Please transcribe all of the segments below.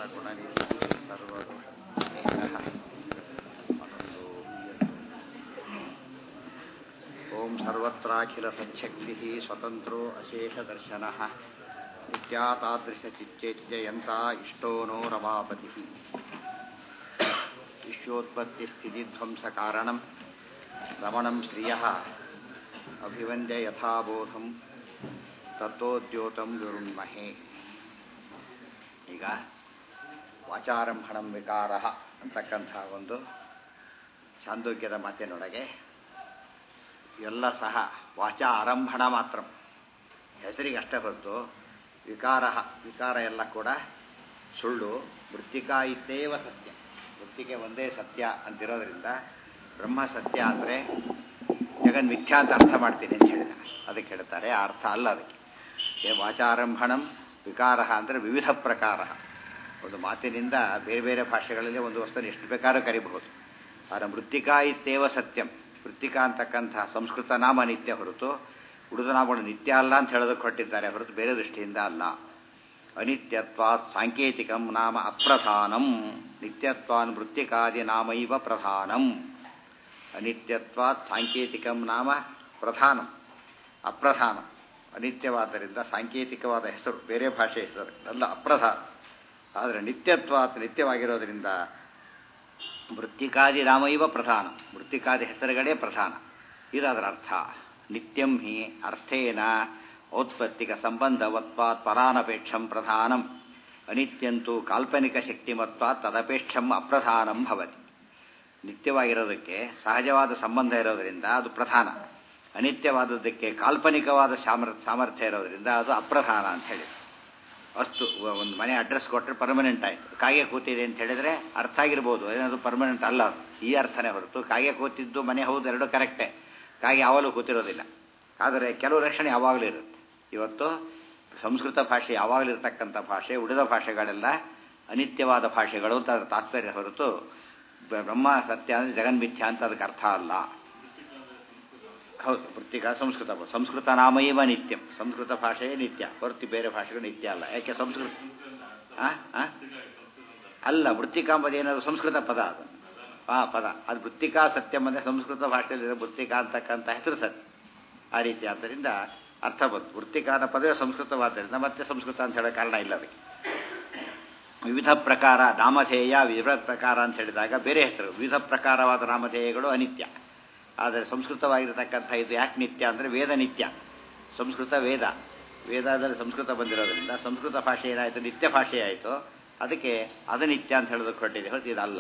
ಗುಣನಿಧಿ ಸರ್ವದೋಷ ಓಂ ಸರ್ವತ್ರಾಖಿಲ ಸಚ್ಛಕ್ತಿ ಸ್ವತಂತ್ರೋ ಅಶೇಷದರ್ಶನ ನಿತ್ಯಾತಾದೃಶಚಿಚ್ಚೇತ್ಯಯಂತ ಇಷ್ಟೋ ನೋ ರಮಾಪತಿ ವಿಶ್ವೋತ್ಪತ್ತಿಸ್ಥಿತಿಧ್ವಂಸಕಾರಣಂ ರಮಣಂ ಶ್ರಿಯ ಅಭಿವಂದ್ಯ ಯಥಾಬೋಧಂ ತತ್ವೋದ್ಯೋತಂ ವಿರುಣ್ಮಹೇ ಈಗ ವಾಚಾರಂಭಣಂ ವಿಕಾರ ಅಂತಕ್ಕಂಥ ಒಂದು ಚಾಂದೋಗ್ಯದ ಮಾತಿನೊಳಗೆ ಎಲ್ಲ ಸಹ ವಾಚಾ ಆರಂಭಣ ಮಾತ್ರ ಹೆಸರಿಗೆ ಅಷ್ಟೇ ಹೊರತು ವಿಕಾರ ವಿಕಾರ ಎಲ್ಲ ಕೂಡ ಸುಳ್ಳು ಮೃತ್ತಿಕಾ ಇತ್ತೇವ ಸತ್ಯ ಮೃತ್ತಿಕೆ ಒಂದೇ ಸತ್ಯ ಅಂತಿರೋದ್ರಿಂದ ಬ್ರಹ್ಮ ಸತ್ಯ ಅಂದರೆ ಜಗನ್ ಮಿಥ್ಯಾ ಅಂತ ಅರ್ಥ ಮಾಡ್ತೀನಿ ಅಂತ ಹೇಳಿದ ಅದಕ್ಕೆ ಹೇಳ್ತಾರೆ ಆ ಅರ್ಥ ಅಲ್ಲ ಅದಕ್ಕೆ ಏ ವಾಚಾರಂಭಣಂ ವಿಕಾರ ಅಂದರೆ ವಿವಿಧ ಪ್ರಕಾರ ಒಂದು ಮಾತಿನಿಂದ ಬೇರೆ ಬೇರೆ ಭಾಷೆಗಳಲ್ಲಿ ಒಂದು ವಸ್ತುವನ್ನು ಎಷ್ಟು ಬೇಕಾದ್ರೂ ಕರಿಬಹುದು ಆದರೆ ಮೃತ್ತಿಕಾ ಇತ್ತೇವ ಸತ್ಯಂ ಮೃತ್ತಿಕಾ ಅಂತಕ್ಕಂಥ ಸಂಸ್ಕೃತ ನಾಮ ನಿತ್ಯ ಹೊರತು ಉಳಿದ ನಾಮಗಳು ನಿತ್ಯ ಅಲ್ಲ ಅಂತ ಹೇಳೋದಕ್ಕೆ ಹೊರಟಿದ್ದಾರೆ ಹೊರತು ಬೇರೆ ದೃಷ್ಟಿಯಿಂದ ಅಲ್ಲ ಅನಿತ್ಯತ್ವಾತ್ ಸಾಂಕೇತಿಕಂ ನಾಮ ಅಪ್ರಧಾನಂ ನಿತ್ಯತ್ವಾನ್ ಮೃತ್ತಿಕಾದಿ ನಾಮೈವ ಪ್ರಧಾನಂ ಅನಿತ್ಯತ್ವಾತ್ ಸಾಂಕೇತಿಕಂ ನಾಮ ಪ್ರಧಾನಂ ಅಪ್ರಧಾನ ಅನಿತ್ಯವಾದ್ದರಿಂದ ಸಾಂಕೇತಿಕವಾದ ಹೆಸರು ಬೇರೆ ಭಾಷೆ ಹೆಸರು ಅಲ್ಲ ಅಪ್ರಧಾನ ಆದರೆ ನಿತ್ಯತ್ವಾತ್ ನಿತ್ಯವಾಗಿರೋದ್ರಿಂದ ಮೃತ್ತಿಕಾದಿ ನಾಮೈವ ಪ್ರಧಾನ ಮೃತ್ತಿಕಾದಿ ಹೆಸರುಗಳೇ ಪ್ರಧಾನ ಇದರ ಅರ್ಥ ನಿತ್ಯಂ ಹಿ ಅರ್ಥೇನ ಔತ್ಪತ್ತಿಕ ಸಂಬಂಧವತ್ವಾತ್ ಪರಾನಪೇಕ್ಷಂ ಪ್ರಧಾನಂ ಅನಿತ್ಯಂತೂ ಕಾಲ್ಪನಿಕ ಶಕ್ತಿಮತ್ವಾತ್ ತದಪೇಕ್ಷಂ ಅಪ್ರಧಾನಂ ಭವತಿ ನಿತ್ಯವಾಗಿರೋದಕ್ಕೆ ಸಹಜವಾದ ಸಂಬಂಧ ಇರೋದರಿಂದ ಅದು ಪ್ರಧಾನ ಅನಿತ್ಯವಾದದ್ದಕ್ಕೆ ಕಾಲ್ಪನಿಕವಾದ ಸಾಮರ್ ಸಾಮರ್ಥ್ಯ ಇರೋದರಿಂದ ಅದು ಅಪ್ರಧಾನ ಅಂತ ಹೇಳಿ ಅಷ್ಟು ಒಂದು ಮನೆ ಅಡ್ರೆಸ್ ಕೊಟ್ಟರೆ ಪರ್ಮನೆಂಟ್ ಆಯಿತು ಕಾಗೆ ಕೂತಿದೆ ಅಂತ ಹೇಳಿದರೆ ಅರ್ಥ ಆಗಿರ್ಬೋದು ಏನಾದರೂ ಪರ್ಮನೆಂಟ್ ಅಲ್ಲ ಈ ಅರ್ಥನೇ ಹೊರತು ಕಾಗೆ ಕೂತಿದ್ದು ಮನೆ ಹೌದು ಎರಡು ಕರೆಕ್ಟೇ ಕಾಗೆ ಯಾವಾಗಲೂ ಕೂತಿರೋದಿಲ್ಲ ಆದರೆ ಕೆಲವು ರಕ್ಷಣೆ ಯಾವಾಗಲೂ ಇರುತ್ತೆ ಇವತ್ತು ಸಂಸ್ಕೃತ ಭಾಷೆ ಯಾವಾಗಲೂ ಇರತಕ್ಕಂಥ ಭಾಷೆ ಉಳಿದ ಭಾಷೆಗಳೆಲ್ಲ ಅನಿತ್ಯವಾದ ಭಾಷೆಗಳು ಅಂತ ಅದರ ತಾತ್ಪರ್ಯ ಹೊರತು ಬ್ರಹ್ಮ ಸತ್ಯ ಅಂದರೆ ಜಗನ್ಮಿಥ್ಯ ಅಂತ ಅದಕ್ಕೆ ಅರ್ಥ ಅಲ್ಲ ಹೌದು ವೃತ್ತಿಕ ಸಂಸ್ಕೃತ ಸಂಸ್ಕೃತ ನಾಮೈವ ನಿತ್ಯಂ ಸಂಸ್ಕೃತ ಭಾಷೆಯೇ ನಿತ್ಯ ಹೊರತು ಬೇರೆ ಭಾಷೆಗಳು ನಿತ್ಯ ಅಲ್ಲ ಯಾಕೆ ಸಂಸ್ಕೃತ ಅಲ್ಲ ವೃತ್ತಿಕಾಂಬದ ಏನಾದ್ರು ಸಂಸ್ಕೃತ ಪದ ಅದು ಆ ಪದ ಅದು ವೃತ್ತಿಕಾ ಸತ್ಯಂ ಅಂದರೆ ಸಂಸ್ಕೃತ ಭಾಷೆಯಲ್ಲಿ ವೃತ್ತಿಕಾ ಅಂತಕ್ಕಂಥ ಹೆಸರು ಸತ್ಯ ಆ ರೀತಿ ಆದ್ದರಿಂದ ಅರ್ಥ ಬಂತು ವೃತ್ತಿಕಾದ ಪದವೇ ಸಂಸ್ಕೃತವಾದ್ದರಿಂದ ಮತ್ತೆ ಸಂಸ್ಕೃತ ಅಂತ ಹೇಳೋ ಕಾರಣ ಇಲ್ಲ ಅದಕ್ಕೆ ವಿವಿಧ ಪ್ರಕಾರ ನಾಮಧೇಯ ವಿವಿಧ ಪ್ರಕಾರ ಅಂತ ಹೇಳಿದಾಗ ಬೇರೆ ಹೆಸರು ವಿವಿಧ ಪ್ರಕಾರವಾದ ನಾಮಧೇಯಗಳು ಅನಿತ್ಯ ಆದರೆ ಸಂಸ್ಕೃತವಾಗಿರತಕ್ಕಂಥ ಇದು ಯಾಕೆ ನಿತ್ಯ ಅಂದರೆ ವೇದ ನಿತ್ಯ ಸಂಸ್ಕೃತ ವೇದ ವೇದದಲ್ಲಿ ಸಂಸ್ಕೃತ ಬಂದಿರೋದ್ರಿಂದ ಸಂಸ್ಕೃತ ಭಾಷೆ ಏನಾಯಿತು ನಿತ್ಯ ಭಾಷೆ ಆಯಿತು ಅದಕ್ಕೆ ಅದು ನಿತ್ಯ ಅಂತ ಹೇಳೋದಕ್ಕೆ ಹೊರಟಿದೆ ಹೊರತು ಇದಲ್ಲ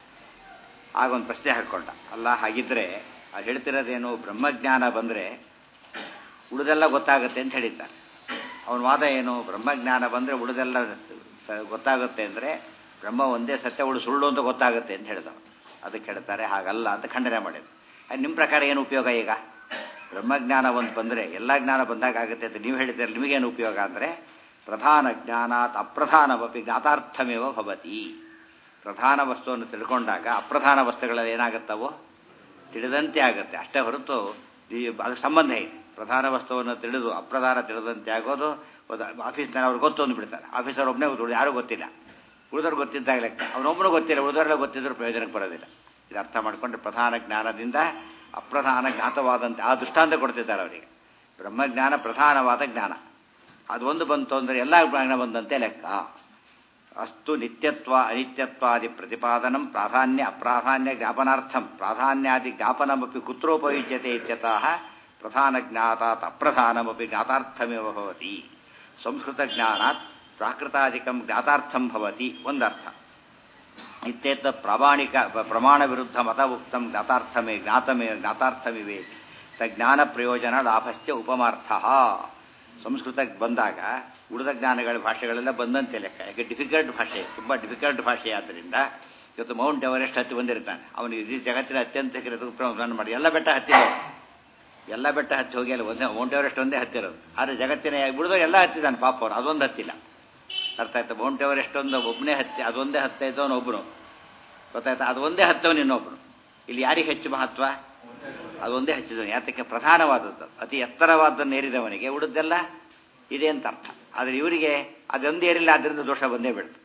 ಆಗ ಒಂದು ಪ್ರಶ್ನೆ ಹಾಕ್ಕೊಂಡ ಅಲ್ಲ ಹಾಗಿದ್ರೆ ಅದು ಹೇಳ್ತಿರೋದೇನು ಬ್ರಹ್ಮಜ್ಞಾನ ಬಂದರೆ ಉಳಿದೆಲ್ಲ ಗೊತ್ತಾಗುತ್ತೆ ಅಂತ ಹೇಳಿದ್ದಾರೆ ಅವನ ವಾದ ಏನು ಬ್ರಹ್ಮಜ್ಞಾನ ಬಂದರೆ ಉಳಿದೆಲ್ಲ ಗೊತ್ತಾಗುತ್ತೆ ಅಂದರೆ ಬ್ರಹ್ಮ ಒಂದೇ ಸತ್ಯ ಉಳು ಸುಳ್ಳು ಅಂತ ಗೊತ್ತಾಗುತ್ತೆ ಅಂತ ಹೇಳಿದವ ಅದಕ್ಕೆ ಹೇಳ್ತಾರೆ ಹಾಗಲ್ಲ ಅಂತ ಖಂಡನೆ ಮಾಡಿದ್ರು ನಿಮ್ಮ ಪ್ರಕಾರ ಏನು ಉಪಯೋಗ ಈಗ ಬ್ರಹ್ಮಜ್ಞಾನ ಒಂದು ಬಂದರೆ ಎಲ್ಲ ಜ್ಞಾನ ಬಂದಾಗ ಆಗುತ್ತೆ ಅಂತ ನೀವು ಹೇಳಿದ್ರೆ ನಿಮಗೇನು ಉಪಯೋಗ ಅಂದರೆ ಪ್ರಧಾನ ಜ್ಞಾನಾತ್ ಅಪ್ರಧಾನವಪಿ ಜ್ಞಾತಾರ್ಥಮೇವ ಭವತಿ ಪ್ರಧಾನ ವಸ್ತುವನ್ನು ತಿಳ್ಕೊಂಡಾಗ ಅಪ್ರಧಾನ ವಸ್ತುಗಳಲ್ಲಿ ಏನಾಗುತ್ತವೋ ತಿಳಿದಂತೆ ಆಗುತ್ತೆ ಅಷ್ಟೇ ಹೊರತು ಅದಕ್ಕೆ ಸಂಬಂಧ ಇದೆ ಪ್ರಧಾನ ವಸ್ತುವನ್ನು ತಿಳಿದು ಅಪ್ರಧಾನ ತಿಳಿದಂತೆ ಆಗೋದು ಆಫೀಸ್ನಲ್ಲಿ ಅವ್ರು ಗೊತ್ತು ಅಂದ್ಬಿಡ್ತಾರೆ ಆಫೀಸರ್ ಒಬ್ಬನೇ ಗೊತ್ತು ಯಾರೂ ಗೊತ್ತಿಲ್ಲ ಉಳಿದವ್ರು ಗೊತ್ತಿದ್ದಾಗ ಲೆಕ್ಕ ಅವನೊಬ್ಬನು ಗೊತ್ತಿಲ್ಲ ಉಳಿದವರೆಲ್ಲ ಗೊತ್ತಿದ್ರು ಪ್ರಯೋಜನಕ್ಕೆ ಬರೋದಿಲ್ಲ ಇದು ಅರ್ಥ ಮಾಡಿಕೊಂಡ್ರೆ ಪ್ರಧಾನ ಜ್ಞಾನದಿಂದ ಅಪ್ರಧಾನ ಜ್ಞಾತವಾದಂತೆ ಆ ದೃಷ್ಟಾಂತ ಕೊಡ್ತಿದ್ದಾರೆ ಅವರಿಗೆ ಬ್ರಹ್ಮಜ್ಞಾನ ಪ್ರಧಾನವಾದ ಜ್ಞಾನ ಅದೊಂದು ಬಂತು ಅಂದರೆ ಎಲ್ಲ ಜ್ಞಾನ ಬಂದಂತೆ ಲೆಕ್ಕ ಅಸ್ತು ನಿತ್ಯತ್ವ ಅನಿತ್ಯತ್ವಾದಿ ಪ್ರತಿಪಾದನಂ ಪ್ರಾಧಾನ್ಯ ಅಪ್ರಾಧಾನ್ಯ ಜ್ಞಾಪನಾರ್ಥಂ ಪ್ರಾಧಾನ್ಯಾದಿ ಜ್ಞಾಪನಮಪಿ ಕುತ್ರೋಪಯುಜ್ಯತೆ ಇತ್ಯತಃ ಪ್ರಧಾನ ಜ್ಞಾತಾತ್ ಅಪ್ರಧಾನಮಪಿ ಜ್ಞಾತಾರ್ಥಮೇವ ಭವತಿ ಸಂಸ್ಕೃತ ಜ್ಞಾನಾತ್ ಪ್ರಾಕೃತಾಧಿಕಂ ಜ್ಞಾತಾರ್ಥಂ ಭವತಿ ಒಂದರ್ಥ ಇತ್ಯೇತ ಪ್ರಾಮಾಣಿಕ ಪ್ರಮಾಣ ವಿರುದ್ಧ ಮತ ಉಕ್ತಂ ಜ್ಞಾತಾರ್ಥಮೇ ಜ್ಞಾತಮೇ ಜ್ಞಾತಾರ್ಥಮಿವೆ ಸ ಜ್ಞಾನ ಪ್ರಯೋಜನ ಲಾಭಶ್ಚ ಉಪಮಾರ್ಥ ಸಂಸ್ಕೃತಕ್ಕೆ ಬಂದಾಗ ಉಳಿದ ಜ್ಞಾನಗಳ ಭಾಷೆಗಳೆಲ್ಲ ಬಂದಂತೆ ಲೆಕ್ಕ ಯಾಕೆ ಡಿಫಿಕಲ್ಟ್ ಭಾಷೆ ತುಂಬ ಡಿಫಿಕಲ್ಟ್ ಭಾಷೆ ಆದ್ದರಿಂದ ಇವತ್ತು ಮೌಂಟ್ ಎವರೆಸ್ಟ್ ಹತ್ತಿ ಬಂದಿರ್ತಾನೆ ಅವನಿಗೆ ಇಡೀ ಜಗತ್ತಿನ ಅತ್ಯಂತ ಮಾಡಿ ಎಲ್ಲ ಬೆಟ್ಟ ಹತ್ತಿರೋದು ಎಲ್ಲ ಬೆಟ್ಟ ಹತ್ತಿ ಹೋಗಿ ಅಲ್ಲಿ ಒಂದೇ ಮೌಂಟ್ ಎವರೆಸ್ಟ್ ಒಂದೇ ಹತ್ತಿರೋದು ಆದರೆ ಜಗತ್ತಿನ ಉಳಿದವರು ಎಲ್ಲ ಹತ್ತಿದ್ದಾನೆ ಪಾಪ ಅವ್ರು ಅದೊಂದು ಹತ್ತಿಲ್ಲ ಅರ್ಥ ಆಯ್ತು ಮೌಂಟ್ ಎವರೆಸ್ಟ್ ಒಂದು ಒಬ್ಬನೇ ಹತ್ತಿ ಅದೊಂದೇ ಹತ್ತ ಇದ್ದವನು ಒಬ್ಬನು ಗೊತ್ತಾಯ್ತಾ ಅದು ಒಂದೇ ಹತ್ತವನು ಇನ್ನೊಬ್ಬನು ಇಲ್ಲಿ ಯಾರಿಗೆ ಹೆಚ್ಚು ಮಹತ್ವ ಅದೊಂದೇ ಹಚ್ಚಿದವನು ಯಾತಕ್ಕೆ ಪ್ರಧಾನವಾದದ್ದು ಅತಿ ಎತ್ತರವಾದನ್ನು ಏರಿದವನಿಗೆ ಉಳಿದೆಲ್ಲ ಇದೆ ಅಂತ ಅರ್ಥ ಆದರೆ ಇವರಿಗೆ ಅದೊಂದು ಏರಿಲ್ಲ ಅದರಿಂದ ದೋಷ ಬಂದೇ ಬಿಡ್ತು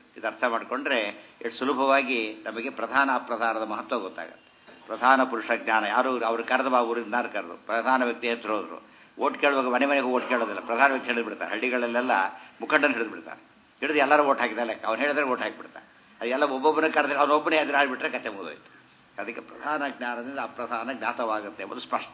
ಇದು ಅರ್ಥ ಮಾಡಿಕೊಂಡ್ರೆ ಎಷ್ಟು ಸುಲಭವಾಗಿ ನಮಗೆ ಪ್ರಧಾನ ಅಪ್ರಧಾನದ ಮಹತ್ವ ಗೊತ್ತಾಗುತ್ತೆ ಪ್ರಧಾನ ಪುರುಷ ಜ್ಞಾನ ಯಾರು ಅವ್ರು ಕರೆದ ಬಾ ಊರಿಂದ ಯಾರು ಕರೆದು ಪ್ರಧಾನ ವ್ಯಕ್ತಿ ಹತ್ರ ಹೋದ್ರು ಓಟ್ ಕೇಳುವಾಗ ಮನೆ ಮನೆಗೆ ಓಟ್ ಕೇಳೋದಿಲ್ಲ ಪ್ರಧಾನ ವ್ಯಕ್ತಿ ಹಿಡಿದು ಬಿಡ್ತಾರೆ ಹಳ್ಳಿಗಳಲ್ಲೆಲ್ಲ ಮುಖಂಡನ ಹಿಡಿದು ಬಿಡ್ತಾರೆ ಹಿಡಿದು ಎಲ್ಲರೂ ಓಟ್ ಹಾಕಿದ ಲೆಕ್ಕ ಅವ್ನು ಹೇಳಿದ್ರೆ ಓಟ್ ಹಾಕಿಬಿಡ್ತಾರೆ ಅದೆಲ್ಲ ಒಬ್ಬೊಬ್ಬನ ಕರೆದ್ರೆ ಅವನೊಬ್ಬನೇ ಎದುರು ಆಡ್ಬಿಟ್ರೆ ಕತೆ ಮುಗಿದೋಯ್ತು ಅದಕ್ಕೆ ಪ್ರಧಾನ ಜ್ಞಾನದಿಂದ ಅಪ್ರಧಾನ ಜ್ಞಾತವಾಗುತ್ತೆ ಎಂಬುದು ಸ್ಪಷ್ಟ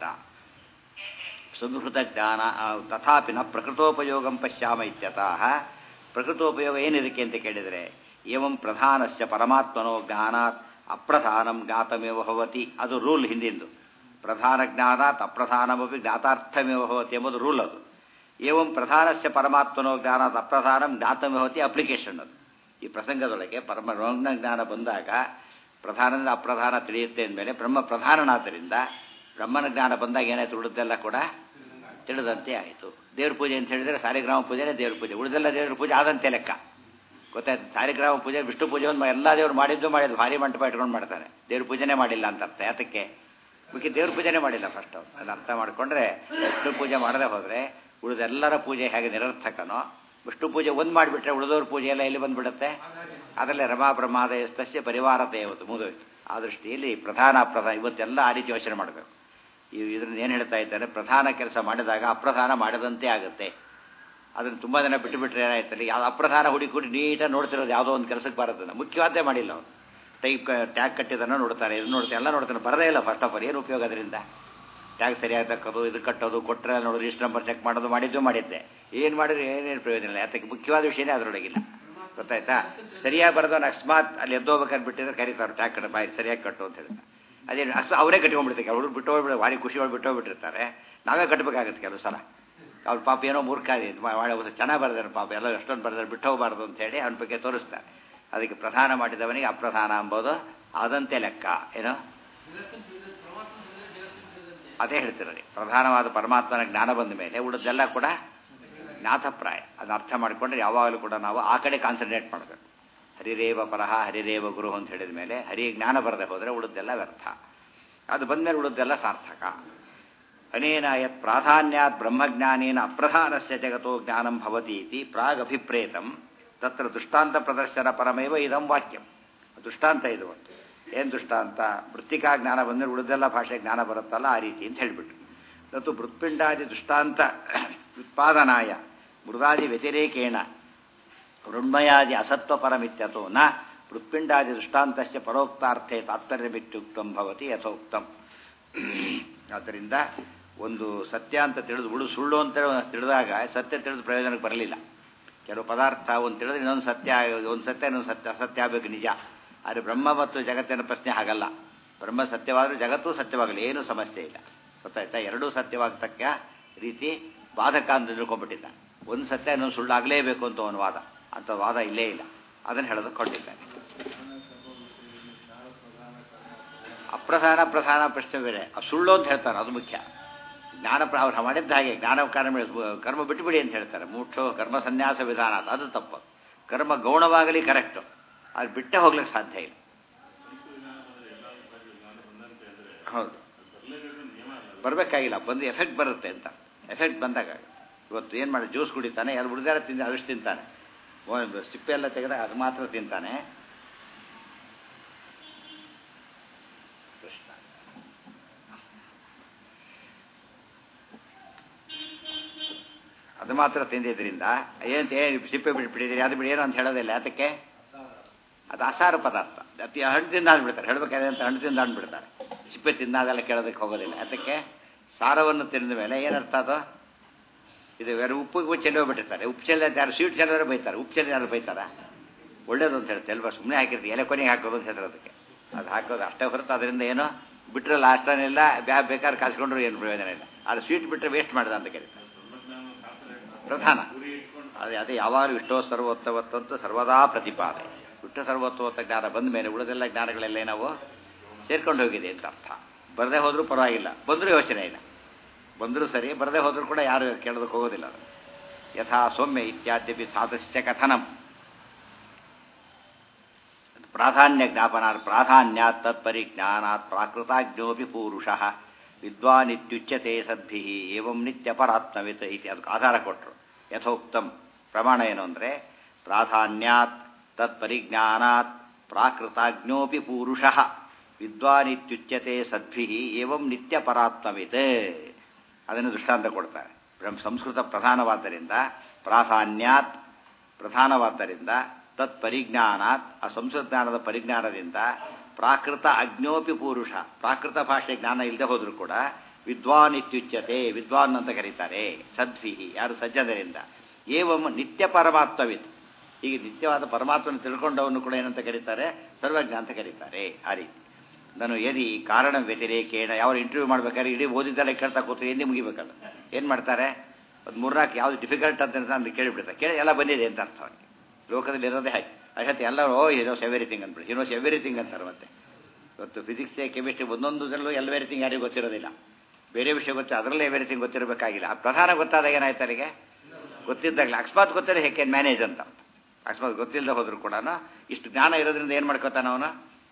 ಸಂಸ್ಕೃತ ಜ್ಞಾನ ತಥಾಪಿ ನ ಪ್ರಕೃತೋಪಯೋಗಂ ಪಶ್ಯಾಮ ಇತ್ಯತಃ ಪ್ರಕೃತೋಪಯೋಗ ಏನಿದಕ್ಕೆ ಅಂತ ಕೇಳಿದರೆ ಏವಂ ಪ್ರಧಾನಸ್ಯ ಪರಮಾತ್ಮನೋ ಜ್ಞಾನಾತ್ ಅಪ್ರಧಾನಂ ಜ್ಞಾತಮೇವ ಭವತಿ ಅದು ರೂಲ್ ಹಿಂದಿಂದು ಪ್ರಧಾನ ಜ್ಞಾನಾತ್ ಅಪ್ರಧಾನಮಪಿ ಜ್ಞಾತಾರ್ಥಮೇವ ಭವತಿ ಎಂಬುದು ರೂಲ್ ಅದು ಏವಂ ಪ್ರಧಾನಸ್ಯ ಪರಮಾತ್ಮನೋ ಜ್ಞಾನಾತ್ ಅಪ್ರಧಾನಂ ಜ್ಞಾತಮೇವ ಭವತಿ ಅಪ್ಲಿಕೇಶನ್ ಅದು ಈ ಪ್ರಸಂಗದೊಳಗೆ ಪರಮ ರೋಗ್ನ ಜ್ಞಾನ ಬಂದಾಗ ಪ್ರಧಾನದಿಂದ ಅಪ್ರಧಾನ ತಿಳಿಯುತ್ತೆ ಅಂದಮೇಲೆ ಬ್ರಹ್ಮ ಪ್ರಧಾನನಾದ್ದರಿಂದ ಬ್ರಹ್ಮನ ಜ್ಞಾನ ಬಂದಾಗ ಏನಾಯ್ತು ಉಳಿದೆಲ್ಲ ಕೂಡ ತಿಳಿದಂತೆ ಆಯಿತು ದೇವ್ರ ಪೂಜೆ ಅಂತ ಹೇಳಿದರೆ ಸಾಲಿಗ್ರಾಮ ಪೂಜೆನೇ ದೇವ್ರ ಪೂಜೆ ಉಳಿದೆಲ್ಲ ದೇವ್ರ ಪೂಜೆ ಆದಂತೆ ಲೆಕ್ಕ ಗೊತ್ತಾಯ್ತು ಸಾಲಿಗ್ರಾಮ ಪೂಜೆ ವಿಷ್ಣು ಪೂಜೆ ಒಂದು ಎಲ್ಲ ದೇವ್ರು ಮಾಡಿದ್ದು ಮಾಡಿದ್ದು ಭಾರಿ ಮಂಟಪ ಇಟ್ಕೊಂಡು ಮಾಡ್ತಾನೆ ದೇವ್ರ ಪೂಜೆನೇ ಮಾಡಿಲ್ಲ ಅಂತ ಅರ್ಥ ಯಾತಕ್ಕೆ ಮುಖ್ಯ ದೇವ್ರ ಪೂಜೆನೇ ಮಾಡಿಲ್ಲ ಫಸ್ಟ್ ಅದು ಅರ್ಥ ಮಾಡಿಕೊಂಡ್ರೆ ವಿಷ್ಣು ಪೂಜೆ ಮಾಡದೆ ಹೋದರೆ ಉಳಿದೆಲ್ಲರ ಪೂಜೆ ಹೇಗೆ ನಿರರ್ಥಕನೋ ವಿಷ್ಣು ಪೂಜೆ ಒಂದು ಮಾಡಿಬಿಟ್ರೆ ಉಳಿದವ್ರ ಪೂಜೆ ಎಲ್ಲ ಎಲ್ಲಿ ಬಂದ್ಬಿಡುತ್ತೆ ಅದರಲ್ಲೇ ರಮಾ ಬ್ರಹ್ಮಾದ ಎಸ್ತಸ್ಯ ಪರಿವಾರ ದೇವತು ಮುಗಿದೋಯ್ತು ಆ ದೃಷ್ಟಿಯಲ್ಲಿ ಪ್ರಧಾನ ಅಪ್ರಧಾನ ಇವತ್ತೆಲ್ಲ ಆ ರೀತಿ ಯೋಚನೆ ಮಾಡಬೇಕು ಈ ಇದರಿಂದ ಏನು ಹೇಳ್ತಾ ಇದ್ದಾರೆ ಪ್ರಧಾನ ಕೆಲಸ ಮಾಡಿದಾಗ ಅಪ್ರಧಾನ ಮಾಡಿದಂತೆ ಆಗುತ್ತೆ ಅದನ್ನು ತುಂಬ ಜನ ಬಿಟ್ಟು ಬಿಟ್ಟರೆ ಏನಾಯ್ತಲ್ಲ ಯಾವ ಅಪ್ರಧಾನ ಹುಡುಕಿ ನೀಟಾಗಿ ನೋಡ್ತಿರೋದು ಯಾವುದೋ ಒಂದು ಕೆಲಸಕ್ಕೆ ಬರೋದನ್ನು ಮುಖ್ಯವಾದ್ದೇ ಮಾಡಿಲ್ಲ ಅವನು ಟೈಪ್ ಟ್ಯಾಗ್ ಕಟ್ಟಿದ್ದನ್ನು ನೋಡ್ತಾರೆ ಇದು ನೋಡ್ತಾರೆ ಎಲ್ಲ ನೋಡ್ತಾನೆ ಬರದೇ ಇಲ್ಲ ಫಸ್ಟ್ ಆಫ್ ಆಲ್ ಏನು ಉಪಯೋಗ ಅದರಿಂದ ಟ್ಯಾಗ್ ಸರಿಯಾಗಿ ತಕ್ಕೋದು ಇದು ಕಟ್ಟೋದು ಕೊಟ್ಟರೆ ನೋಡೋದು ಇಷ್ಟು ನಂಬರ್ ಚೆಕ್ ಮಾಡೋದು ಮಾಡಿದ್ದು ಮಾಡಿದ್ದೆ ಏನು ಮಾಡಿದ್ರೆ ಏನೇನು ಪ್ರಯೋಜನ ಇಲ್ಲ ಯಾತಕ್ಕೆ ಮುಖ್ಯವಾದ ವಿಷಯನೇ ಅದರೊಳಗಿಲ್ಲ ಗೊತ್ತಾಯ್ತಾ ಸರಿಯಾಗಿ ಬರೋದನ್ನು ಅಕಸ್ಮಾತ್ ಅಲ್ಲಿ ಎದ್ದೋಗ್ಬೇಕಾದ್ರೆ ಬಿಟ್ಟಿದ್ರೆ ಕರೀತಾರೆ ಟ್ಯಾಗ್ ಕಟ್ಟ ಬಾಯಿ ಸರಿಯಾಗಿ ಕಟ್ಟು ಅಂತ ಹೇಳ್ತಾರೆ ಅದೇ ಅಷ್ಟು ಅವರೇ ಕಟ್ಕೊಂಡ್ಬಿಡ್ತಾರೆ ಅವ್ರು ಬಿಟ್ಟು ಹೋಗ್ಬಿಡ ಭಾರಿ ಖುಷಿ ಒಳಗೆ ಬಿಟ್ಟು ಹೋಗ್ಬಿಟ್ಟಿರ್ತಾರೆ ನಾವೇ ಕಟ್ಟಬೇಕಾಗುತ್ತೆ ಕೆಲವು ಸಲ ಅವ್ರ ಪಾಪ ಏನೋ ಮೂರ್ಖ ಚೆನ್ನಾಗಿ ಬರೆದಾರೆ ಪಾಪ ಎಲ್ಲ ಎಷ್ಟೊಂದು ಬರೆದಾರೆ ಬಿಟ್ಟು ಹೋಗಬಾರ್ದು ಅಂತ ಹೇಳಿ ಅವನ ಬಗ್ಗೆ ತೋರಿಸ್ತಾರೆ ಅದಕ್ಕೆ ಪ್ರಧಾನ ಮಾಡಿದವನಿಗೆ ಅಪ್ರಧಾನ ಎಂಬುದು ಆದಂತೆ ಲೆಕ್ಕ ಏನೋ ಅದೇ ಹೇಳ್ತಿರೋರಿ ಪ್ರಧಾನವಾದ ಪರಮಾತ್ಮನ ಜ್ಞಾನ ಬಂದ ಮೇಲೆ ಉಳಿದೆಲ್ಲ ಕೂಡ ಜ್ಞಾತಪ್ರಾಯ ಅದನ್ನ ಅರ್ಥ ಮಾಡಿಕೊಂಡ್ರೆ ಯಾವಾಗಲೂ ಕೂಡ ನಾವು ಆ ಕಡೆ ಕಾನ್ಸಂಟ್ರೇಟ್ ಮಾಡಬೇಕು ಹರಿರೇವ ಪರಹ ಹರಿರೇವ ಗುರು ಅಂತ ಹೇಳಿದ ಮೇಲೆ ಹರಿ ಜ್ಞಾನ ಬರದೆ ಹೋದರೆ ಉಳಿದೆಲ್ಲ ವ್ಯರ್ಥ ಅದು ಬಂದಮೇಲೆ ಉಳಿದೆಲ್ಲ ಸಾರ್ಥಕ ಅನೇನ ಯತ್ ಪ್ರಾಧಾನ್ಯಾತ್ ಬ್ರಹ್ಮಜ್ಞಾನೇನ ಅಪ್ರಧಾನಸ್ಯ ಜಗತೋ ಜ್ಞಾನಂ ಭವತಿ ಇತಿ ಪ್ರಾಗಭಿಪ್ರೇತಂ ತತ್ರ ದೃಷ್ಟಾಂತ ಪ್ರದರ್ಶನ ಪರಮೇವ ಇದಂ ವಾಕ್ಯಂ ದೃಷ್ಟಾಂತ ಇದು ಒಂದು ಏನು ದೃಷ್ಟಾಂತ ವೃತ್ತಿಕಾ ಜ್ಞಾನ ಬಂದರೆ ಉಳಿದೆಲ್ಲ ಭಾಷೆ ಜ್ಞಾನ ಬರುತ್ತಲ್ಲ ಆ ರೀತಿ ಅಂತ ಹೇಳಿಬಿಟ್ಟು ಮತ್ತು ಮೃತ್ಪಿಂಡಾದಿ ದೃಷ್ಟಾಂತ ಉತ್ಪಾದನಾಯ ಮೃದಾದಿ ವ್ಯತಿರೇಕೇಣ ಮೃಣ್ಮಯಾದಿ ಅಸತ್ವಪರಮಿತ್ಯತೋ ನ ಮೃತ್ಪಿಂಡಾದಿ ದೃಷ್ಟಾಂತಸ್ಯ ಪರೋಕ್ತಾರ್ಥೆ ತಾತ್ಪರ್ಯಮಿತ್ಯುಕ್ತಂ ಭವತಿ ಯಥೋಕ್ತಂ ಆದ್ದರಿಂದ ಒಂದು ಸತ್ಯ ಅಂತ ತಿಳಿದು ಬಿಡು ಸುಳ್ಳು ಅಂತ ತಿಳಿದಾಗ ಸತ್ಯ ತಿಳಿದು ಪ್ರಯೋಜನಕ್ಕೆ ಬರಲಿಲ್ಲ ಕೆಲವು ಪದಾರ್ಥ ಒಂದು ತಿಳಿದ್ರೆ ಇನ್ನೊಂದು ಸತ್ಯ ಒಂದು ಸತ್ಯ ಇನ್ನೊಂದು ಸತ್ಯ ಅಸತ್ಯ ಆಗಬೇಕು ನಿಜ ಆದರೆ ಬ್ರಹ್ಮ ಮತ್ತು ಜಗತ್ತಿನ ಪ್ರಶ್ನೆ ಹಾಗಲ್ಲ ಬ್ರಹ್ಮ ಸತ್ಯವಾದರೂ ಜಗತ್ತೂ ಸತ್ಯವಾಗಲಿ ಏನೂ ಸಮಸ್ಯೆ ಇಲ್ಲ ಗೊತ್ತಾಯ್ತಾ ಎರಡೂ ಸತ್ಯವಾಗತಕ್ಕ ರೀತಿ ಬಾಧಕ ಅಂತ ತಿಳ್ಕೊಂಡ್ಬಿಟ್ಟಿದ್ದ ಒಂದು ಸತ್ಯ ಇನ್ನೊಂದು ಸುಳ್ಳಾಗಲೇಬೇಕು ಅಂತ ಅವನ ವಾದ ಅಂಥ ವಾದ ಇಲ್ಲೇ ಇಲ್ಲ ಅದನ್ನು ಹೇಳೋದಕ್ಕೆ ಕೊಟ್ಟಿದ್ದಾನೆ ಅಪ್ರಧಾನ ಪ್ರಧಾನ ಪ್ರಶ್ನೆ ಬೇರೆ ಸುಳ್ಳು ಅಂತ ಹೇಳ್ತಾರೆ ಅದು ಮುಖ್ಯ ಜ್ಞಾನ ಅವ್ರು ಮಾಡಿದ್ದ ಹಾಗೆ ಜ್ಞಾನ ಕರ್ಮ ಕರ್ಮ ಬಿಟ್ಟುಬಿಡಿ ಅಂತ ಹೇಳ್ತಾರೆ ಮೂಕ್ಷೋ ಕರ್ಮ ಸನ್ಯಾಸ ವಿಧಾನ ಅದು ತಪ್ಪು ಕರ್ಮ ಗೌಣವಾಗಲಿ ಕರೆಕ್ಟು ಅದು ಬಿಟ್ಟೇ ಹೋಗ್ಲಿಕ್ಕೆ ಸಾಧ್ಯ ಇಲ್ಲ ಹೌದು ಬರಬೇಕಾಗಿಲ್ಲ ಬಂದು ಎಫೆಕ್ಟ್ ಬರುತ್ತೆ ಅಂತ ಎಫೆಕ್ಟ್ ಬಂದಾಗ ಇವತ್ತು ಏನು ಮಾಡಿ ಜ್ಯೂಸ್ ಕುಡಿತಾನೆ ಎರಡು ಹುಡುಗಾರ ತಿಂದ ಅಷ್ಟು ತಿಂತಾನೆ ಸಿಪ್ಪೆ ಎಲ್ಲ ತೆಗೆದಾಗ ಅದು ಮಾತ್ರ ತಿಂತಾನೆ ಕೃಷ್ಣ ಅದು ಮಾತ್ರ ತಿಂದಿದ್ರಿಂದ ಏನು ಏನು ಸಿಪ್ಪೆ ಬಿಟ್ಬಿಟ್ಟಿದ್ದೀರಿ ಅದು ಬಿಡಿ ಏನು ಅಂತ ಹೇಳೋದಿಲ್ಲ ಅದಕ್ಕೆ ಅದು ಅಸಾರ ಪದಾರ್ಥ ಅತಿ ಹಣ್ಣು ತಿಂದ ಅಂದ್ಬಿಡ್ತಾರೆ ಹೇಳ್ಬೇಕಾದ್ರೆ ಅಂತ ಹಣ್ಣು ತಿಂದ ಅಂದ್ಬಿಡ್ತಾರೆ ಸಿಪ್ಪೆ ತಿಂದಾಗೆಲ್ಲ ಕೇಳೋದಕ್ಕೆ ಹೋಗೋದಿಲ್ಲ ಅದಕ್ಕೆ ಸಾರವನ್ನು ತಿಂದ ಮೇಲೆ ಏನರ್ಥ ಅದು ಇದು ಬೇರೆ ಉಪ್ಪಿಗೆ ಚೆಲ್ಲಿ ಹೋಗ್ಬಿಟ್ಟಿರ್ತಾರೆ ಉಪ್ಪು ಚೆಲ್ಲಿ ಯಾರು ಸ್ವೀಟ್ ಚೆಲ್ಲಿದ್ರೆ ಬೈತಾರೆ ಉಪ್ಪು ಚೆಲ್ಲಿ ಯಾರು ಬೈತಾರ ಒಳ್ಳೇದು ಅಂತ ಹೇಳ್ತಾರೆ ಎಲ್ಬ ಸುಮ್ಮನೆ ಹಾಕಿರ್ತೀವಿ ಎಲೆ ಕೊನೆಗೆ ಹಾಕೋದು ಅಂತ ಹೇಳ್ತಾರೆ ಅದಕ್ಕೆ ಅದು ಹಾಕೋದು ಅಷ್ಟೇ ಹೊರತು ಅದರಿಂದ ಏನು ಬಿಟ್ಟರೆ ಲಾಸ್ಟನ್ನೆಲ್ಲ ಬ್ಯಾ ಬೇಕಾದ್ರೆ ಕಾಸ್ಕೊಂಡ್ರು ಏನು ಪ್ರಯೋಜನ ಇಲ್ಲ ಅದು ಸ್ವೀಟ್ ಬಿಟ್ಟರೆ ವೇಸ್ಟ್ ಮಾಡಿದ ಅಂತ ಕರೀತಾರೆ ಪ್ರಧಾನ ಅದೇ ಅದೇ ಯಾವಾಗಲೂ ಇಷ್ಟೋ ಸರ್ವೋತ್ತವತ್ತಂತೂ ಸರ್ವದಾ ಪ್ರತಿಪಾದೆ ವಿಷ್ಣು ಸರ್ವೋತ್ತವತ್ತ ಜ್ಞಾನ ಬಂದ ಮೇಲೆ ಉಳಿದೆಲ್ಲ ಜ್ಞಾನಗಳೆಲ್ಲ ನಾವು ಸೇರ್ಕೊಂಡು ಹೋಗಿದೆ ಅಂತ ಅರ್ಥ ಬರದೇ ಹೋದರೂ ಪರವಾಗಿಲ್ಲ ಬಂದರೂ ಯೋಚನೆ ಇಲ್ಲ ಬಂದರೂ ಸರಿ ಬರದೇ ಹೋದರೂ ಕೂಡ ಯಾರು ಕೇಳೋದಕ್ಕೆ ಹೋಗೋದಿಲ್ಲ ಅದು ಯಥಾ ಸೌಮ್ಯ ಇತ್ಯಾದ್ಯಪಿ ಸಾಧಸ್ಯ ಕಥನಂ ಪ್ರಾಧಾನ್ಯ ಜ್ಞಾಪನ ಪ್ರಾಧಾನ್ಯಾತ್ ತತ್ಪರಿಜ್ಞಾನಾತ್ ಪ್ರಾಕೃತಾಜ್ಞೋಪಿ ಪೂರುಷಃ ವಿದ್ವಾನ್ ಇತ್ಯುಚ್ಯತೆ ಸದ್ಭಿ ಏವಂ ನಿತ್ಯ ಪರಾತ್ಮವಿತ್ ಇತಿ ಅದಕ್ಕೆ ಆಧಾರ ಕೊಟ್ಟರು ಯಥೋಕ್ತಂ ಪ್ರಮಾಣ ಏನು ಅಂದರೆ ಪ್ರಾಧಾನ್ಯಾತ್ ತತ್ಪರಿಜ್ಞಾನಾತ್ ಪ್ರಾಕೃತಾಜ್ಞೋಪಿ ಪೂರುಷಃ ವಿದ್ವಾನಿತ್ಯುಚ್ಯತೆ ಸದ್ಭಿ ಏವಂ ನಿತ್ಯ ಪರಾತ್ಮವಿತ್ ಅದನ್ನು ದೃಷ್ಟಾಂತ ಕೊಡ್ತಾರೆ ಬ್ರಹ್ಮ ಸಂಸ್ಕೃತ ಪ್ರಧಾನವಾದ್ದರಿಂದ ಪ್ರಾಧಾನ್ಯಾತ್ ಪ್ರಧಾನವಾದ್ದರಿಂದ ತತ್ ಪರಿಜ್ಞಾನಾತ್ ಆ ಸಂಸ್ಕೃತ ಜ್ಞಾನದ ಪರಿಜ್ಞಾನದಿಂದ ಪ್ರಾಕೃತ ಅಜ್ಞೋಪಿ ಪುರುಷ ಪ್ರಾಕೃತ ಭಾಷೆ ಜ್ಞಾನ ಇಲ್ಲದೆ ಹೋದರೂ ಕೂಡ ವಿದ್ವಾನ್ ಇತ್ಯುಚ್ಯತೆ ವಿದ್ವಾನ್ ಅಂತ ಕರೀತಾರೆ ಸದ್ವಿಹಿ ಯಾರು ಸಜ್ಜನರಿಂದ ಏವಂ ನಿತ್ಯ ಪರಮಾತ್ಮವಿತ್ ಈಗ ನಿತ್ಯವಾದ ಪರಮಾತ್ಮನ ತಿಳ್ಕೊಂಡವನು ಕೂಡ ಏನಂತ ಕರೀತಾರೆ ಸರ್ವಜ್ಞ ಅಂತ ಕರೀತಾರೆ ಆ ರೀತಿ ನಾನು ಎದಿ ಕಾರಣ ವ್ಯತಿರೇಕೇಣ ಯಾವ ಇಂಟರ್ವ್ಯೂ ಮಾಡ್ಬೇಕಾದ್ರೆ ಇಡೀ ಓದಿದ್ದೆಲ್ಲ ಕೇಳ್ತಾ ಕೂತ್ರೆ ಎಂದಿ ಮುಗಿಬೇಕಲ್ಲ ಏನು ಮಾಡ್ತಾರೆ ಒಂದು ಮೂರ್ನಾಲ್ಕು ಯಾವ್ದು ಡಿಫಿಕಲ್ಟ್ ಅಂತ ಅಂತ ಕೇಳಿಬಿಡ್ತಾರೆ ಕೇಳಿ ಎಲ್ಲ ಬಂದಿದೆ ಅಂತ ಅರ್ಥ ಅವನಿಗೆ ಲೋಕದಲ್ಲಿ ಇರೋದೇ ಹಾಗೆ ಅಷ್ಟೊತ್ತು ಎಲ್ಲರೂ ಓ ಹಿನೋಸ್ ಎವ್ರಿಥಿಂಗ್ ಅಂದ್ಬಿಡಿ ಹಿನೋಸ್ ಎವ್ರಿಥಿಂಗ್ ಅಂತಾರೆ ಮತ್ತೆ ಇವತ್ತು ಫಿಸಿಕ್ಸ್ ಕೆಮಿಸ್ಟ್ರಿ ಒಂದೊಂದರಲ್ಲೂ ಎಲ್ಲ ಎವ್ರಿಥಿಂಗ್ ಯಾರಿಗೂ ಗೊತ್ತಿರೋದಿಲ್ಲ ಬೇರೆ ವಿಷಯ ಗೊತ್ತು ಅದರಲ್ಲೇ ಎವ್ರಿಥಿಂಗ್ ಗೊತ್ತಿರಬೇಕಾಗಿಲ್ಲ ಆ ಪ್ರಧಾನ ಗೊತ್ತಾದಾಗ ಏನಾಯ್ತು ಅವರಿಗೆ ಗೊತ್ತಿದ್ದಾಗಲೇ ಅಕಸ್ಮಾತ್ ಗೊತ್ತಿರೋ ಹೇಗೆ ಮ್ಯಾನೇಜ್ ಅಂತ ಅಕಸ್ಮಾತ್ ಗೊತ್ತಿಲ್ಲದೆ ಹೋದ್ರು ಕೂಡ ಇಷ್ಟು ಜ್ಞಾನ ಇರೋದ್ರಿಂದ ಏನು ಮಾಡ್ಕೋತಾನ ಅವನು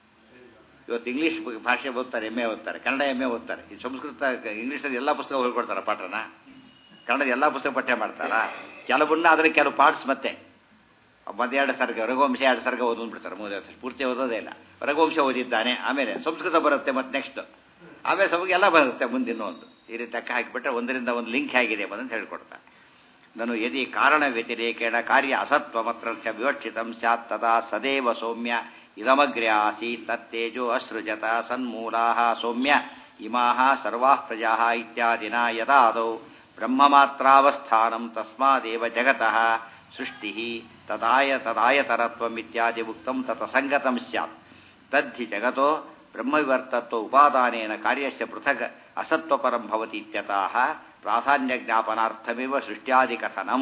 ಇವತ್ತು ಇಂಗ್ಲೀಷ್ ಭಾಷೆ ಓದ್ತಾರೆ ಎಮ್ ಎ ಓದ್ತಾರೆ ಕನ್ನಡ ಎಮ್ ಎ ಓದ್ತಾರೆ ಈ ಸಂಸ್ಕೃತ ಇಂಗ್ಲೀಷಲ್ಲಿ ಎಲ್ಲ ಪುಸ್ತಕ ಹೇಳ್ಕೊಡ್ತಾರೆ ಪಾಠನ ಕನ್ನಡದ ಎಲ್ಲ ಪುಸ್ತಕ ಪಠ್ಯ ಮಾಡ್ತಾರಾ ಕೆಲವನ್ನ ಅದರ ಕೆಲವು ಪಾರ್ಟ್ಸ್ ಮತ್ತೆ ಮತ್ತೆ ಎರಡು ಸರ್ಗ ರಘುವಂಶ ಎರಡು ಸರ್ಗ ಓದ್ಬಿಡ್ತಾರೆ ಮೂರು ವರ್ಷ ಪೂರ್ತಿ ಓದೋದೇ ಇಲ್ಲ ರಘುವಂಶ ಓದಿದ್ದಾನೆ ಆಮೇಲೆ ಸಂಸ್ಕೃತ ಬರುತ್ತೆ ಮತ್ತೆ ನೆಕ್ಸ್ಟ್ ಆಮೇಲೆ ಸ್ವಲ್ಪ ಎಲ್ಲ ಬರುತ್ತೆ ಮುಂದಿನ ಒಂದು ಈ ರೀತಿ ಲೆಕ್ಕ ಹಾಕಿಬಿಟ್ರೆ ಒಂದರಿಂದ ಒಂದು ಲಿಂಕ್ ಹೇಗಿದೆ ಅಂತ ಹೇಳ್ಕೊಡ್ತಾರೆ ನಾನು ಯದಿ ಕಾರಣ ವ್ಯತಿರೇಕೇಣ ಕಾರ್ಯ ಅಸತ್ವಮತ್ರ ಚ ವಿವಕ್ಷಿತಂ ಸ್ಯಾತ್ ತದಾ ಸದೇವ ಸೌಮ್ಯ ಇದಮಗ್ರೆ ಆಸೀತ್ ತತ್ತೇಜೋ ಅಸೃಜತ ಸನ್ಮೂಲಾ ಸೌಮ್ಯ ಇಮಾ ಸರ್ವಾ ಪ್ರಜಾ ಇತ್ಯಾದಿನ ಯದಾದೌ ಬ್ರಹ್ಮಮಾತ್ರಾವಸ್ಥಾನಂ ತಸ್ಮಾದೇವ ಜಗತಃ ಸೃಷ್ಟಿ ತದಾಯ ತದಾಯತರತ್ವಂ ಇತ್ಯಾದಿ ಉಕ್ತಂ ತತಸಂಗತಂ ಸ್ಯಾತ್ ತದ್ಧಿ ಜಗತೋ ಬ್ರಹ್ಮವಿವರ್ತತ್ವ ಉಪಾದಾನೇನ ಕಾರ್ಯಸ್ಯ ಪೃಥಗ್ ಅಸತ್ವಪರಂ ಭವತಿ ಇತ್ಯತಃ ಪ್ರಾಧಾನ್ಯ ಜ್ಞಾಪನಾರ್ಥಮೇವ ಸೃಷ್ಟ್ಯಾದಿ ಕಥನಂ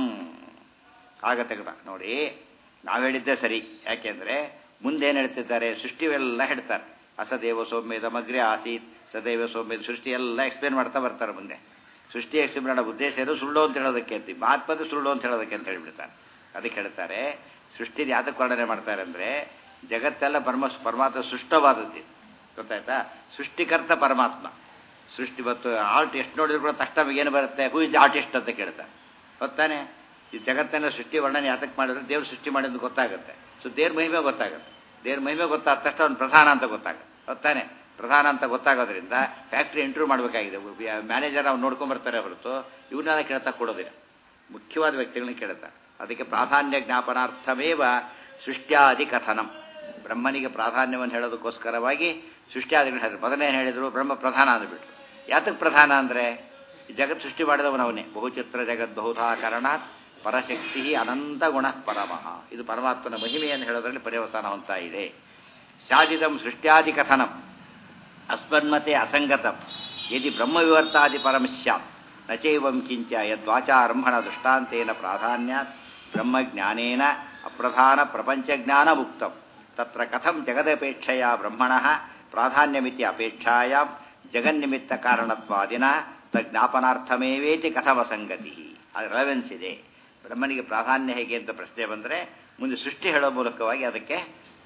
ಆಗ ತೆಗೆದ ನೋಡಿ ನಾವು ಹೇಳಿದ್ದೆ ಸರಿ ಯಾಕೆಂದ್ರೆ ಮುಂದೇನು ಹೇಳ್ತಿದ್ದಾರೆ ಸೃಷ್ಟಿವೆಲ್ಲ ಹೇಳ್ತಾರೆ ಅಸದೇವ ಸೌಮ್ಯದ ಮಗ್ರೆ ಆಸೀತ್ ಸದೇವ ಸೌಮ್ಯದ ಸೃಷ್ಟಿ ಎಲ್ಲ ಎಕ್ಸ್ಪ್ಲೇನ್ ಮಾಡ್ತಾ ಬರ್ತಾರೆ ಮುಂದೆ ಸೃಷ್ಟಿ ಎಕ್ಸ್ಪ್ಲೇನ್ ಮಾಡೋ ಉದ್ದೇಶ ಏನು ಸುಳ್ಳು ಅಂತ ಹೇಳೋದಕ್ಕೆ ಅಂತ ಮಹಾತ್ಮದ ಸುಳ್ಳು ಅಂತ ಹೇಳೋದಕ್ಕೆ ಅಂತ ಹೇಳ್ಬಿಡ್ತಾರೆ ಅದಕ್ಕೆ ಹೇಳ್ತಾರೆ ಸೃಷ್ಟಿ ಯಾತಕ್ಕೆ ವರ್ಣನೆ ಮಾಡ್ತಾರೆ ಅಂದರೆ ಜಗತ್ತೆಲ್ಲ ಪರಮ ಪರಮಾತ್ಮ ಸೃಷ್ಟವಾದದ್ದು ಗೊತ್ತಾಯ್ತಾ ಸೃಷ್ಟಿಕರ್ತ ಪರಮಾತ್ಮ ಸೃಷ್ಟಿ ಮತ್ತು ಆರ್ಟ್ ಎಷ್ಟು ನೋಡಿದ್ರು ಕೂಡ ತಕ್ಷಣ ಏನು ಬರುತ್ತೆ ಹೂ ಇಸ್ ಆರ್ಟಿಸ್ಟ್ ಅಂತ ಕೇಳ್ತಾರೆ ಗೊತ್ತಾನೆ ಈ ಜಗತ್ತನ್ನ ಸೃಷ್ಟಿ ವರ್ಣನೆ ಯಾತಕ್ಕೆ ಮಾಡಿದ್ರೆ ದೇವ್ರು ಸೃಷ್ಟಿ ಮಾಡಿದ್ದು ಗೊತ್ತಾಗುತ್ತೆ ಸೊ ದೇವ್ರ ಮಹಿಮೆ ಗೊತ್ತಾಗುತ್ತೆ ದೇವ್ರ ಮಹಿಮೆ ಗೊತ್ತಾದ ತಕ್ಷಣ ಅವ್ನು ಪ್ರಧಾನ ಅಂತ ಗೊತ್ತಾಗುತ್ತೆ ಗೊತ್ತಾನೆ ಪ್ರಧಾನ ಅಂತ ಗೊತ್ತಾಗೋದ್ರಿಂದ ಫ್ಯಾಕ್ಟ್ರಿ ಇಂಟರ್ವ್ಯೂ ಮಾಡಬೇಕಾಗಿದೆ ಮ್ಯಾನೇಜರ್ ಅವ್ನು ನೋಡ್ಕೊಂಬರ್ತಾರೆ ಹೊರತು ಇವನ್ನೆಲ್ಲ ಕೇಳ್ತಾ ಕೊಡೋದಿಲ್ಲ ಮುಖ್ಯವಾದ ವ್ಯಕ್ತಿಗಳನ್ನ ಕೇಳ್ತಾರೆ ಅದಕ್ಕೆ ಪ್ರಾಧಾನ್ಯ ಜ್ಞಾಪನಾರ್ಥಮೇವ ಸೃಷ್ಟ್ಯಾದಿ ಕಥನಂ ಬ್ರಹ್ಮನಿಗೆ ಪ್ರಾಧಾನ್ಯವನ್ನು ಹೇಳೋದಕ್ಕೋಸ್ಕರವಾಗಿ ಸೃಷ್ಟಿಯಾದಿಗಳು ಹೇಳಿದ್ರು ಮೊದಲನೇ ಹೇಳಿದ್ರು ಬ್ರಹ್ಮ ಪ್ರಧಾನ ಅಂದ್ಬಿಟ್ರು ಯಾತಕ್ಕೆ ಪ್ರಧಾನ ಅಂದರೆ ಜಗತ್ ಸೃಷ್ಟಿ ಮಾಡಿದವನವನೇ ಬಹುಚಿತ್ರ ಜಗತ್ ಬಹುಧಾಕರಣಾತ್ ಪರಶಕ್ತಿ ಅನಂತ ಗುಣ ಪರಮಃ ಇದು ಪರಮಾತ್ಮನ ಮಹಿಮೆಯನ್ನು ಹೇಳೋದ್ರಲ್ಲಿ ಪರ್ಯವಸಾನ ಹೊಂತಾ ಇದೆ ಶಾದಿದಂ ಸೃಷ್ಟ್ಯಾದಿ ಕಥನಂ ಅಸ್ಮನ್ಮತೆ ಅಸಂಗತಂ ಯದಿ ಬ್ರಹ್ಮವಿವರ್ತಾದಿ ಪರಂ ಸ್ಯಾತ್ ನಚೈವಂ ಕಿಂಚ ಯದ್ವಾಚಾರಂಭಣ ದೃಷ್ಟಾಂತೇನ ಪ್ರಾಧಾನ್ಯಾತ್ ಬ್ರಹ್ಮಜ್ಞಾನೇನ ಅಪ್ರಧಾನ ಪ್ರಪಂಚಜ್ಞಾನ ಮುಕ್ತಂ ತತ್ರ ಕಥಂ ಜಗದಪೇಕ್ಷೆಯ ಬ್ರಹ್ಮಣಃ ಪ್ರಾಧಾನ್ಯಮಿತಿ ಅಪೇಕ್ಷಾಯಾಂ ಜಗನ್ನಿಮಿತ್ತ ಕಾರಣತ್ವಾದಿನ ತಜ್ಞಾಪನಾರ್ಥಮೇವೇತಿ ಕಥಮಸಂಗತಿ ಅದು ರೆಲೆವೆನ್ಸ್ ಇದೆ ಬ್ರಹ್ಮನಿಗೆ ಪ್ರಾಧಾನ್ಯ ಹೇಗೆ ಅಂತ ಪ್ರಶ್ನೆ ಬಂದರೆ ಮುಂದೆ ಸೃಷ್ಟಿ ಹೇಳೋ ಮೂಲಕವಾಗಿ ಅದಕ್ಕೆ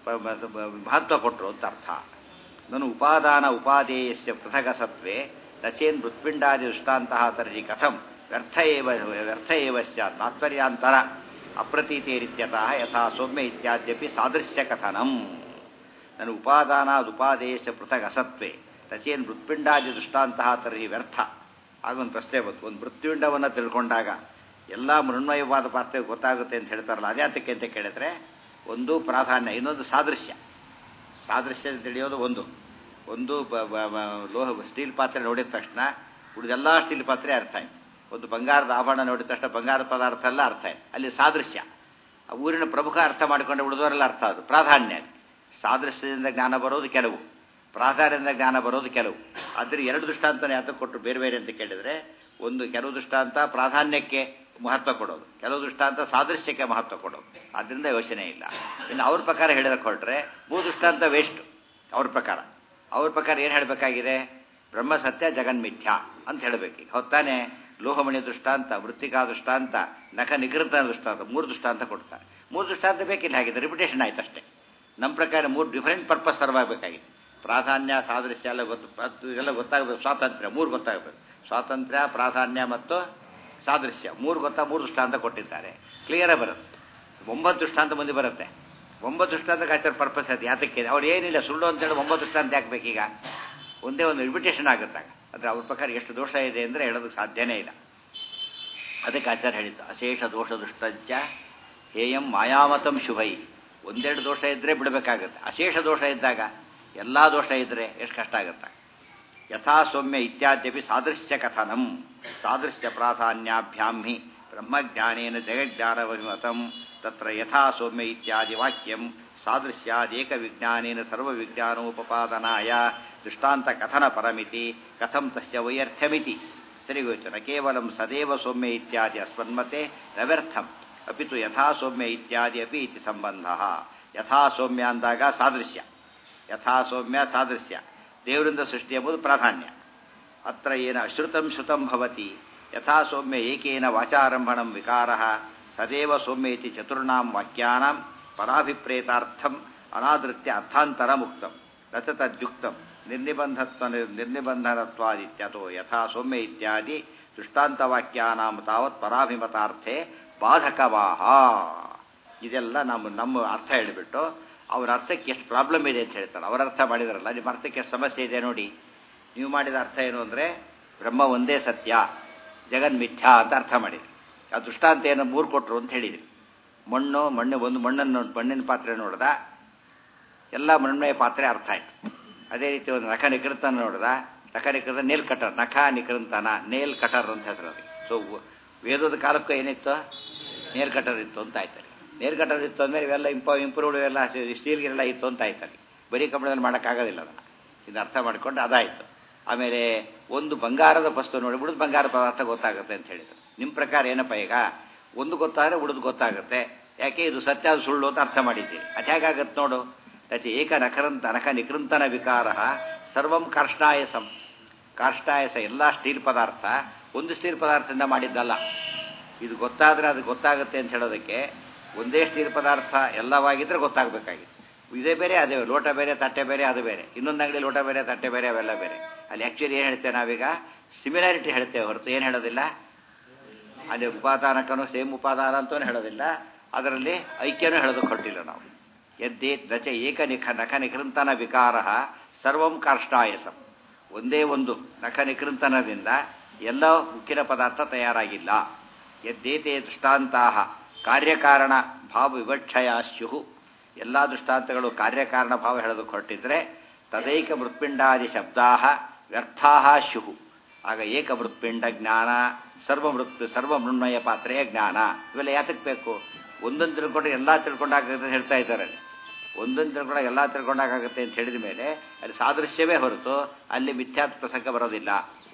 ಮಹತ್ವ ಕೊಟ್ಟರು ಅಂತ ಅರ್ಥ ನಾನು ಉಪಾದಾನ ಉಪಾದೇಯಸ್ಯ ಪೃಥಗಸತ್ವೇ ನಚೇನ್ ಮೃತ್ಪಿಂಡಾದಿ ದೃಷ್ಟಾಂತಹ ತರ್ಹಿ ಕಥಂ ವ್ಯರ್ಥ ಏವ ವ್ಯರ್ಥ ಏವ ಸ್ಯಾತ್ ತಾತ್ಪರ್ಯಾಂತರ ಅಪ್ರತೀತೇರಿತ್ಯತಃ ಯಥಾ ಸೌಮ್ಯ ಇತ್ಯಾದ್ಯಪಿ ಸಾದೃಶ್ಯ ಕಥನಂ ನಾನು ಉಪಾದಾನ ಉಪಾದೇಶ ಪೃಥಗ್ ಅಸತ್ವೇ ನಚೇನ್ ಮೃತ್ಪಿಂಡಾದಿ ದೃಷ್ಟಾಂತಹ ತರ್ಹಿ ವ್ಯರ್ಥ ಆಗ ಒಂದು ಪ್ರಶ್ನೆ ಬಂತು ಒಂದು ಮೃತ್ಯುಂಡವನ್ನು ತಿಳ್ಕೊಂಡಾಗ ಎಲ್ಲ ಮೃಣ್ಮಯವಾದ ಪಾತ್ರ ಗೊತ್ತಾಗುತ್ತೆ ಅಂತ ಹೇಳ್ತಾರಲ್ಲ ಅದ್ಯಾತಕ್ಕೆ ಅಂತ ಕೇಳಿದ್ರೆ ಒಂದು ಪ್ರಾಧಾನ್ಯ ಇನ್ನೊಂದು ಸಾದೃಶ್ಯ ಸಾದೃಶ್ಯ ತಿಳಿಯೋದು ಒಂದು ಒಂದು ಲೋಹ ಸ್ಟೀಲ್ ಪಾತ್ರೆ ನೋಡಿದ ತಕ್ಷಣ ಉಳಿದೆಲ್ಲ ಸ್ಟೀಲ್ ಪಾತ್ರೆ ಅರ್ಥ ಆಯ್ತು ಒಂದು ಬಂಗಾರದ ಆಭರಣ ನೋಡಿದ ತಕ್ಷಣ ಬಂಗಾರದ ಪದಾರ್ಥ ಎಲ್ಲ ಅರ್ಥ ಆಯ್ತು ಅಲ್ಲಿ ಸಾದೃಶ್ಯ ಆ ಊರಿನ ಪ್ರಮುಖ ಅರ್ಥ ಮಾಡಿಕೊಂಡು ಉಳಿದವರೆಲ್ಲ ಅರ್ಥ ಅದು ಪ್ರಾಧಾನ್ಯ ಸಾದೃಶ್ಯದಿಂದ ಜ್ಞಾನ ಬರೋದು ಕೆಲವು ಪ್ರಾಧಾನ್ಯದಿಂದ ಜ್ಞಾನ ಬರೋದು ಕೆಲವು ಆದರೆ ಎರಡು ದೃಷ್ಟಾಂತನ ಯಾತಕ್ಕೆ ಕೊಟ್ಟರು ಬೇರೆ ಬೇರೆ ಅಂತ ಕೇಳಿದರೆ ಒಂದು ಕೆಲವು ದೃಷ್ಟಾಂತ ಪ್ರಾಧಾನ್ಯಕ್ಕೆ ಮಹತ್ವ ಕೊಡೋದು ಕೆಲವು ದೃಷ್ಟಾಂತ ಸಾದೃಶ್ಯಕ್ಕೆ ಮಹತ್ವ ಕೊಡೋದು ಅದರಿಂದ ಯೋಚನೆ ಇಲ್ಲ ಇನ್ನು ಅವ್ರ ಪ್ರಕಾರ ಹೇಳಿದಕ್ಕೆ ಹೊರಟ್ರೆ ಮೂರು ದೃಷ್ಟಾಂತ ವೇಸ್ಟ್ ಅವ್ರ ಪ್ರಕಾರ ಅವ್ರ ಪ್ರಕಾರ ಏನು ಹೇಳಬೇಕಾಗಿದೆ ಬ್ರಹ್ಮ ಸತ್ಯ ಜಗನ್ಮಿಥ್ಯ ಅಂತ ಹೇಳಬೇಕು ಹೊತ್ತಾನೆ ಲೋಹಮಣಿ ದೃಷ್ಟಾಂತ ವೃತ್ತಿಕಾ ದೃಷ್ಟಾಂತ ನಖ ನಿಗೃತ ದೃಷ್ಟಾಂತ ಮೂರು ದೃಷ್ಟಾಂತ ಕೊಡ್ತಾರೆ ಮೂರು ದೃಷ್ಟಾಂತ ಬೇಕಿಲ್ಲ ಹಾಗಿದೆ ರಿಪಿಟೇಷನ್ ಆಯ್ತು ಅಷ್ಟೇ ನಮ್ಮ ಪ್ರಕಾರ ಮೂರು ಡಿಫರೆಂಟ್ ಪರ್ಪಸ್ ಸರ್ವ್ ಆಗಬೇಕಾಗಿದೆ ಪ್ರಾಧಾನ್ಯ ಸಾದೃಶ್ಯ ಎಲ್ಲ ಗೊತ್ತು ಎಲ್ಲ ಗೊತ್ತಾಗಬೇಕು ಸ್ವಾತಂತ್ರ್ಯ ಮೂರು ಗೊತ್ತಾಗಬೇಕು ಸ್ವಾತಂತ್ರ್ಯ ಪ್ರಾಧಾನ್ಯ ಮತ್ತು ಸಾದೃಶ್ಯ ಮೂರು ಗೊತ್ತಾ ಮೂರು ದೃಷ್ಟಾಂತ ಕೊಟ್ಟಿದ್ದಾರೆ ಕ್ಲಿಯರೇ ಬರುತ್ತೆ ಒಂಬತ್ತು ದೃಷ್ಟಾಂತ ಮುಂದೆ ಬರುತ್ತೆ ಒಂಬತ್ತು ದೃಷ್ಟಾಂತಕ್ಕೆ ಆಚಾರ ಪರ್ಪಸ್ ಅದು ಯಾತಕ್ಕೆ ಅವ್ರು ಏನಿಲ್ಲ ಸುಳ್ಳು ಅಂತೇಳಿ ಒಂಬತ್ತು ದೃಷ್ಟಾಂತ ಹಾಕ್ಬೇಕೀಗ ಒಂದೇ ಒಂದು ಇನ್ವಿಟೇಷನ್ ಆಗುತ್ತಾಗ ಆದರೆ ಅವ್ರ ಪ್ರಕಾರ ಎಷ್ಟು ದೋಷ ಇದೆ ಅಂದರೆ ಹೇಳೋದಕ್ಕೆ ಸಾಧ್ಯನೇ ಇಲ್ಲ ಅದಕ್ಕೆ ಆಚಾರ ಹೇಳಿದ್ದು ಅಶೇಷ ದೋಷ ದುಷ್ಟಂಚ ಹೇಯಂ ಮಾಯಾಮತಂ ಶುಭೈ ಒಂದೆರಡು ದೋಷ ಇದ್ದರೆ ಬಿಡಬೇಕಾಗತ್ತೆ ಅಶೇಷ ದೋಷ ಇದ್ದಾಗ ಎಲ್ಲ ದೋಷ ಇದ್ದರೆ ಎಷ್ಟು ಕಷ್ಟ ಆಗುತ್ತೆ ಯಥಾ ಸೌಮ್ಯ ಇತ್ಯಾದ್ಯಪಿ ಸಾದೃಶ್ಯ ಕಥನಂ ಸಾದೃಶ್ಯ ಪ್ರಾಧಾನ್ಯಾಭ್ಯಾಂ ಹಿ ಬ್ರಹ್ಮಜ್ಞಾನೇನ ಜಗಜ್ಞಾನವಹಿಮತಂ ತತ್ರ ಯಥಾ ಸೌಮ್ಯ ಇತ್ಯಾದಿ ವಾಕ್ಯಂ ಸಾದೃಶ್ಯಾದೇಕ ವಿಜ್ಞಾನೇನ ಸರ್ವವಿಜ್ಞಾನೋಪಪಾದನಾಯ ದೃಷ್ಟಾಂತ ಕಥನ ಪರಮಿತಿ ಕಥಂ ತಸ್ಯ ವೈಯರ್ಥ್ಯಮಿತಿ ಸರಿ ಹೋಯ್ತು ನ ಕೇವಲ ಸದೇವ ಸೌಮ್ಯ ಇತ್ಯಾದಿ ಅಸ್ಮನ್ಮತೆ ನವ್ಯರ್ಥಂ ಅಪಿತು ಯಥಾ ಸೌಮ್ಯ ಇತ್ಯಾದಿ ಅಪಿ ಇತಿ ಸಂಬಂಧ ಯಥಾ ಸೌಮ್ಯ ಅಂದಾಗ ಸಾದೃಶ್ಯ ಯಥಾ ಸೌಮ್ಯ ಸಾದೃಶ್ಯ ದೇವರಿಂದ ಸೃಷ್ಟಿ ಎಂಬುದು ಪ್ರಾಧಾನ್ಯ ಅತ್ರ ಏನ ಶ್ರುತಂ ಶ್ರುತಂ ಭವತಿ ಯಥಾ ಸೌಮ್ಯ ಏಕೇನ ವಾಚಾರಂಭಣಂ ವಿಕಾರ ಸದೇವ ಸೌಮ್ಯ ಇತಿ ಚತುರ್ಣಾಂ ವಾಕ್ಯಾನಾಂ ಪರಾಭಿಪ್ರೇತಾರ್ಥಂ ಅನಾದೃತ್ಯ ಅರ್ಥಾಂತರ ಮುಕ್ತಂ ನ ತದ್ಯುಕ್ತಂ ನಿರ್ನಿಬಂಧತ್ವ ನಿರ್ನಿಬಂಧನತ್ವಾದಿತ್ಯತೋ ಯಥಾ ಸೌಮ್ಯ ಇತ್ಯಾದಿ ದೃಷ್ಟಾಂತವಾಕ್ಯಾನಾಂ ತಾವತ್ ಪರಾಭಿಮತಾರ್ಥೆ ಬಾಧಕವಾಹ ಇದೆಲ್ಲ ನಮ್ಮ ನಮ್ಮ ಅರ್ಥ ಹೇಳಿಬಿಟ್ಟು ಅವ್ರ ಅರ್ಥಕ್ಕೆ ಎಷ್ಟು ಪ್ರಾಬ್ಲಮ್ ಇದೆ ಅಂತ ಹೇಳ್ತಾರೆ ಅವರ ಅರ್ಥ ಮಾಡಿದಾರಲ್ಲ ನಿಮ್ಮ ಅರ್ಥಕ್ಕೆ ಎಷ್ಟು ಸಮಸ್ಯೆ ಇದೆ ನೋಡಿ ನೀವು ಮಾಡಿದ ಅರ್ಥ ಏನು ಅಂದರೆ ಬ್ರಹ್ಮ ಒಂದೇ ಸತ್ಯ ಜಗನ್ ಮಿಥ್ಯಾ ಅಂತ ಅರ್ಥ ಮಾಡಿದ್ರಿ ಆ ದೃಷ್ಟಾಂತ ಏನು ಮೂರು ಕೊಟ್ಟರು ಅಂತ ಹೇಳಿದ್ರಿ ಮಣ್ಣು ಮಣ್ಣು ಒಂದು ಮಣ್ಣನ್ನು ಮಣ್ಣಿನ ಪಾತ್ರೆ ನೋಡ್ದ ಎಲ್ಲ ಮಣ್ಣೆಯ ಪಾತ್ರೆ ಅರ್ಥ ಆಯ್ತು ಅದೇ ರೀತಿ ಒಂದು ನಖ ನಿಕೃತನ ನೋಡ್ದ ನಖ ನಿಕೃತ ನೇಲ್ ಕಟರ್ ನಖ ನಿಕೃಂತನ ನೇಲ್ ಕಟರ್ ಅಂತ ಹೆಸರು ಅದಕ್ಕೆ ಸೊ ವೇದದ ಕಾಲಕ್ಕೂ ಏನಿತ್ತು ನೇರ್ ಕಟರ್ ಇತ್ತು ಅಂತ ಆಯ್ತಾರೆ ನೇರ್ ಕಟರ್ ಇತ್ತು ಅಂದರೆ ಇವೆಲ್ಲ ಇಂಪ ಇಂಪ್ರೂವ್ಡ್ ಎಲ್ಲ ಸ್ಟೀಲ್ಗೆಲ್ಲ ಇತ್ತು ಅಂತ ಆಯ್ತಾರೆ ಬರೀ ಕಬ್ಬಣದಲ್ಲಿ ಮಾಡೋಕ್ಕಾಗೋದಿಲ್ಲ ಅದನ್ನು ಇದು ಅರ್ಥ ಮಾಡಿಕೊಂಡು ಅದಾಯಿತು ಆಮೇಲೆ ಒಂದು ಬಂಗಾರದ ವಸ್ತು ನೋಡಿ ಉಳಿದ ಬಂಗಾರ ಪದಾರ್ಥ ಗೊತ್ತಾಗುತ್ತೆ ಅಂತ ಹೇಳಿದ್ರು ನಿಮ್ಮ ಪ್ರಕಾರ ಏನಪ್ಪ ಈಗ ಒಂದು ಗೊತ್ತಾದರೆ ಉಳಿದು ಗೊತ್ತಾಗುತ್ತೆ ಯಾಕೆ ಇದು ಸತ್ಯ ಅದು ಸುಳ್ಳು ಅಂತ ಅರ್ಥ ಮಾಡಿದ್ದೀರಿ ಅದು ಹೇಗಾಗತ್ತೆ ನೋಡು ತಚ ಏಕ ನಖರಂತ ನಖ ನಿಕೃಂತನ ವಿಕಾರ ಸರ್ವಂ ಕಾರ್ಷ್ಟಾಯಸಂ ಕಾರ್ಷ್ಟಾಯಸ ಎಲ್ಲ ಸ್ಟೀಲ್ ಪದಾರ್ಥ ಒಂದು ಸ್ಟೀಲ್ ಪದಾರ್ಥದಿಂದ ಮಾಡಿದ್ದಲ್ಲ ಇದು ಗೊತ್ತಾದರೆ ಅದು ಗೊತ್ತಾಗುತ್ತೆ ಅಂತ ಹೇಳೋದಕ್ಕೆ ಒಂದೇ ಸ್ಟೀಲ್ ಪದಾರ್ಥ ಎಲ್ಲವಾಗಿದ್ದರೆ ಗೊತ್ತಾಗಬೇಕಾಗಿತ್ತು ಇದೇ ಬೇರೆ ಅದೇ ಲೋಟ ಬೇರೆ ತಟ್ಟೆ ಬೇರೆ ಅದು ಬೇರೆ ಇನ್ನೊಂದು ಅಂಗಡಿ ಲೋಟ ಬೇರೆ ತಟ್ಟೆ ಬೇರೆ ಅವೆಲ್ಲ ಬೇರೆ ಅಲ್ಲಿ ಆ್ಯಕ್ಚುಲಿ ಏನು ಹೇಳ್ತೇವೆ ನಾವೀಗ ಸಿಮಿಲಾರಿಟಿ ಹೇಳ್ತೇವೆ ಹೊರತು ಏನು ಹೇಳೋದಿಲ್ಲ ಅಲ್ಲಿ ಉಪಾದಾನಕ್ಕೂ ಸೇಮ್ ಉಪಾದಾನ ಅಂತಲೂ ಹೇಳೋದಿಲ್ಲ ಅದರಲ್ಲಿ ಐಕ್ಯನೂ ಹೇಳೋದಕ್ಕೆ ಹೊರಟಿಲ್ಲ ನಾವು ಯದ್ದೇ ದಚ ಏಕ ನಿಖ ನಖ ನಿಕೃಂತನ ವಿಕಾರ ಸರ್ವಂ ಕಾರ್ಷ್ಟಾಯಸಂ ಒಂದೇ ಒಂದು ನಖ ನಿಕೃಂತನದಿಂದ ಎಲ್ಲ ಉಕ್ಕಿನ ಪದಾರ್ಥ ತಯಾರಾಗಿಲ್ಲ ಯದ್ದೇತೆ ದೃಷ್ಟಾಂತಾ ಕಾರ್ಯಕಾರಣ ಭಾವ ವಿವಕ್ಷಯ ಸ್ಯು ಎಲ್ಲ ದೃಷ್ಟಾಂತಗಳು ಕಾರ್ಯಕಾರಣ ಭಾವ ಹೇಳೋದಕ್ಕೆ ಹೊರಟಿದ್ರೆ ತದೈಕ ಮೃತ್ಪಿಂಡಾದಿ ಶಬ್ದಾ ವ್ಯರ್ಥಾ ಸ್ಯು ಆಗ ಏಕ ಮೃತ್ಪಿಂಡ ಜ್ಞಾನ ಸರ್ವ ಮೃತ್ ಸರ್ವ ಮೃಣ್ಮಯ ಪಾತ್ರೆಯ ಜ್ಞಾನ ಇವೆಲ್ಲ ಯಾತಕ್ಕೆ ಬೇಕು ಒಂದೊಂದು ತಿಳ್ಕೊಂಡು ಎಲ್ಲ ತಿಳ್ಕೊಂಡಾಗುತ್ತೆ ಅಂತ ಹೇಳ್ತಾ ಇದ್ದಾರೆ ಒಂದೊಂದು ತಿಳ್ಕೊಂಡಾಗ ಎಲ್ಲ ತಿಳ್ಕೊಂಡಾಗುತ್ತೆ ಅಂತ ಹೇಳಿದ ಮೇಲೆ ಅಲ್ಲಿ ಸಾದೃಶ್ಯವೇ ಹೊರತು ಅಲ್ಲಿ ಮಿಥ್ಯಾತ್ ಪ್ರಸಂಗ ಬರೋದಿಲ್ಲ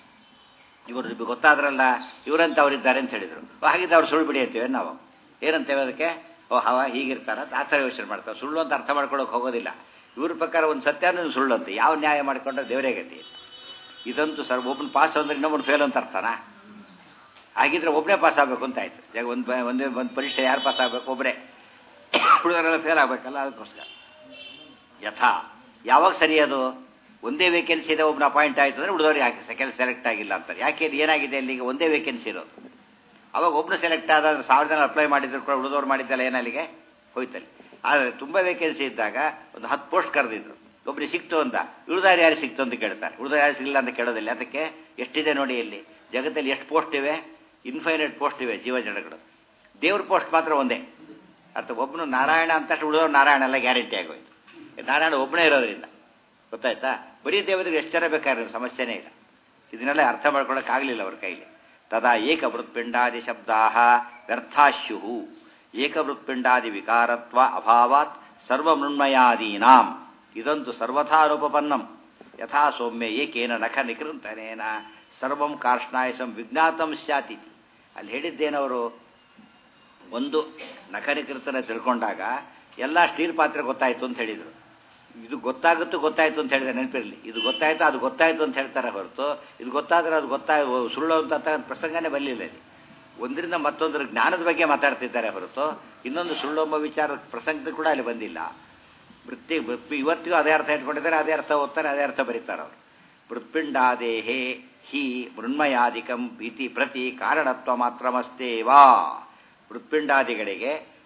ಇವರು ಗೊತ್ತಾದ್ರಲ್ಲ ಇವರಂತ ಅವರಿದ್ದಾರೆ ಅಂತ ಹೇಳಿದರು ಹಾಗಿದ್ದು ಅವ್ರು ಸುಳ್ಳು ಬಿಡಿ ಅಂತೀವಿ ನಾವು ಏನಂತೇವೆ ಅದಕ್ಕೆ ಓ ಹವ ಹೀಗಿರ್ತಾರ ಆ ಥರ ಯೋಚನೆ ಮಾಡ್ತಾರೆ ಸುಳ್ಳು ಅಂತ ಅರ್ಥ ಮಾಡ್ಕೊಳ್ಳೋಕೆ ಹೋಗೋದಿಲ್ಲ ಇವ್ರ ಪ್ರಕಾರ ಒಂದು ಸತ್ಯನೂ ಸುಳ್ಳು ಅಂತ ಯಾವ ನ್ಯಾಯ ಮಾಡಿಕೊಂಡ್ರೆ ದೇವರೇ ಗತಿ ಇದಂತೂ ಸರ್ ಒಬ್ಬನ ಪಾಸ್ ಅಂದ್ರೆ ಇನ್ನೊಬ್ಬನು ಫೇಲ್ ಅಂತ ಅರ್ಥನಾ ಹಾಗಿದ್ರೆ ಒಬ್ಬನೇ ಪಾಸ್ ಆಗಬೇಕು ಅಂತ ಆಯ್ತು ಈಗ ಒಂದು ಒಂದೇ ಒಂದು ಪರೀಕ್ಷೆ ಯಾರು ಪಾಸ್ ಆಗಬೇಕು ಒಬ್ಬರೇ ಹುಡುಗರೆಲ್ಲ ಫೇಲ್ ಆಗಬೇಕಲ್ಲ ಅದಕ್ಕೋಸ್ಕರ ಯಥಾ ಯಾವಾಗ ಸರಿ ಅದು ಒಂದೇ ವೇಕೆನ್ಸಿ ಇದೆ ಒಬ್ಬನ ಅಪಾಯಿಂಟ್ ಆಯ್ತು ಅಂದರೆ ಹುಡುಗರಿಗೆ ಯಾಕೆ ಸೆಕೆಂಡ್ ಸೆಲೆಕ್ಟ್ ಆಗಿಲ್ಲ ಅಂತಾರೆ ಯಾಕೆ ಏನಾಗಿದೆ ಅಲ್ಲಿಗೆ ಒಂದೇ ವೇಕೆನ್ಸಿ ಇರೋದು ಅವಾಗ ಒಬ್ಬನು ಸೆಲೆಕ್ಟ್ ಆದ ಸಾವಿರ ಜನ ಅಪ್ಲೈ ಮಾಡಿದ್ರು ಕೂಡ ಉಳಿದವ್ರು ಮಾಡಿದ್ದಲ್ಲ ಏನಲ್ಲಿಗೆ ಹೋಯ್ತಲ್ಲಿ ಆದರೆ ತುಂಬ ವೇಕೆನ್ಸಿ ಇದ್ದಾಗ ಒಂದು ಹತ್ತು ಪೋಸ್ಟ್ ಕರೆದಿದ್ರು ಒಬ್ಬರಿಗೆ ಸಿಕ್ತು ಅಂತ ಉಳಿದಾರು ಯಾರು ಸಿಕ್ತು ಅಂತ ಕೇಳ್ತಾರೆ ಉಳಿದಾರು ಯಾರು ಸಿಗಲಿಲ್ಲ ಅಂತ ಕೇಳೋದಿಲ್ಲ ಅದಕ್ಕೆ ಎಷ್ಟಿದೆ ನೋಡಿ ಇಲ್ಲಿ ಜಗತ್ತಲ್ಲಿ ಎಷ್ಟು ಪೋಸ್ಟ್ ಇವೆ ಇನ್ಫೈನೈಟ್ ಪೋಸ್ಟ್ ಇವೆ ಜೀವ ಜಡಗಳು ದೇವ್ರ ಪೋಸ್ಟ್ ಮಾತ್ರ ಒಂದೇ ಅಥವಾ ಒಬ್ಬನು ನಾರಾಯಣ ಅಂತ ಉಳಿದವ್ರು ನಾರಾಯಣ ಎಲ್ಲ ಗ್ಯಾರಂಟಿ ಆಗೋಯ್ತು ನಾರಾಯಣ ಒಬ್ಬನೇ ಇರೋದ್ರಿಂದ ಗೊತ್ತಾಯ್ತಾ ಬರೀ ದೇವರಿಗೆ ಎಷ್ಟು ಜನ ಬೇಕಾದ್ರೆ ಸಮಸ್ಯೆನೇ ಇಲ್ಲ ಇದನ್ನೆಲ್ಲ ಅರ್ಥ ಮಾಡ್ಕೊಳ್ಳೋಕ್ಕಾಗಲಿಲ್ಲ ಅವ್ರ ಕೈಲಿ ತದಾ ಏಕವೃತ್ಪಿಂಡಾದಿ ಶಬ್ದಾ ವ್ಯರ್ಥಾಶ್ಯು ಏಕವೃತ್ಪಿಂಡಾದಿ ವಿಕಾರತ್ವ ಅಭಾವಾತ್ ಸರ್ವಮೃಣ್ಮಯಾದೀನಾಂ ಇದಂತೂ ಸರ್ವಥಾನುಪಪನ್ನಂ ಯಥಾ ಸೌಮ್ಯ ಏಕೇನ ನಖ ನಿಕೃಂತನೇನ ಸರ್ವಂ ಕಾರ್ಷ್ಣಾಯಸಂ ವಿಜ್ಞಾತಂ ಸ್ಯಾತಿ ಅಲ್ಲಿ ಹೇಳಿದ್ದೇನವರು ಒಂದು ನಖ ನಿಕೃತನ ತಿಳ್ಕೊಂಡಾಗ ಎಲ್ಲ ಸ್ಟೀಲ್ ಪಾತ್ರೆ ಗೊತ್ತಾಯ್ತು ಅಂತ ಹೇಳಿದರು ಇದು ಗೊತ್ತಾಗುತ್ತೋ ಗೊತ್ತಾಯ್ತು ಅಂತ ಹೇಳಿದೆ ನೆನಪಿರಲಿ ಇದು ಗೊತ್ತಾಯ್ತು ಅದು ಗೊತ್ತಾಯ್ತು ಅಂತ ಹೇಳ್ತಾರೆ ಹೊರತು ಇದು ಗೊತ್ತಾದ್ರೆ ಅದು ಗೊತ್ತಾಯ್ ಸುಳ್ಳು ಅಂತ ಪ್ರಸಂಗನೇ ಬರಲಿಲ್ಲ ಇಲ್ಲಿ ಒಂದರಿಂದ ಮತ್ತೊಂದರ ಜ್ಞಾನದ ಬಗ್ಗೆ ಮಾತಾಡ್ತಿದ್ದಾರೆ ಹೊರತು ಇನ್ನೊಂದು ಸುಳ್ಳು ಎಂಬ ವಿಚಾರ ಪ್ರಸಂಗ ಕೂಡ ಅಲ್ಲಿ ಬಂದಿಲ್ಲ ವೃತ್ತಿ ಇವತ್ತಿಗೂ ಅದೇ ಅರ್ಥ ಇಟ್ಕೊಂಡಿದ್ದಾರೆ ಅದೇ ಅರ್ಥ ಓದ್ತಾರೆ ಅದೇ ಅರ್ಥ ಬರೀತಾರೆ ಅವರು ಮೃತ್ಪಿಂಡಾದೇಹೇ ಹಿ ಮೃಣ್ಮಯಾದಿಕಂ ಇತಿ ಪ್ರತಿ ಕಾರಣತ್ವ ಮಾತ್ರಮಸ್ತೇವಾ ಮೃತ್ಪಿಂಡಾದಿಗಳಿಗೆ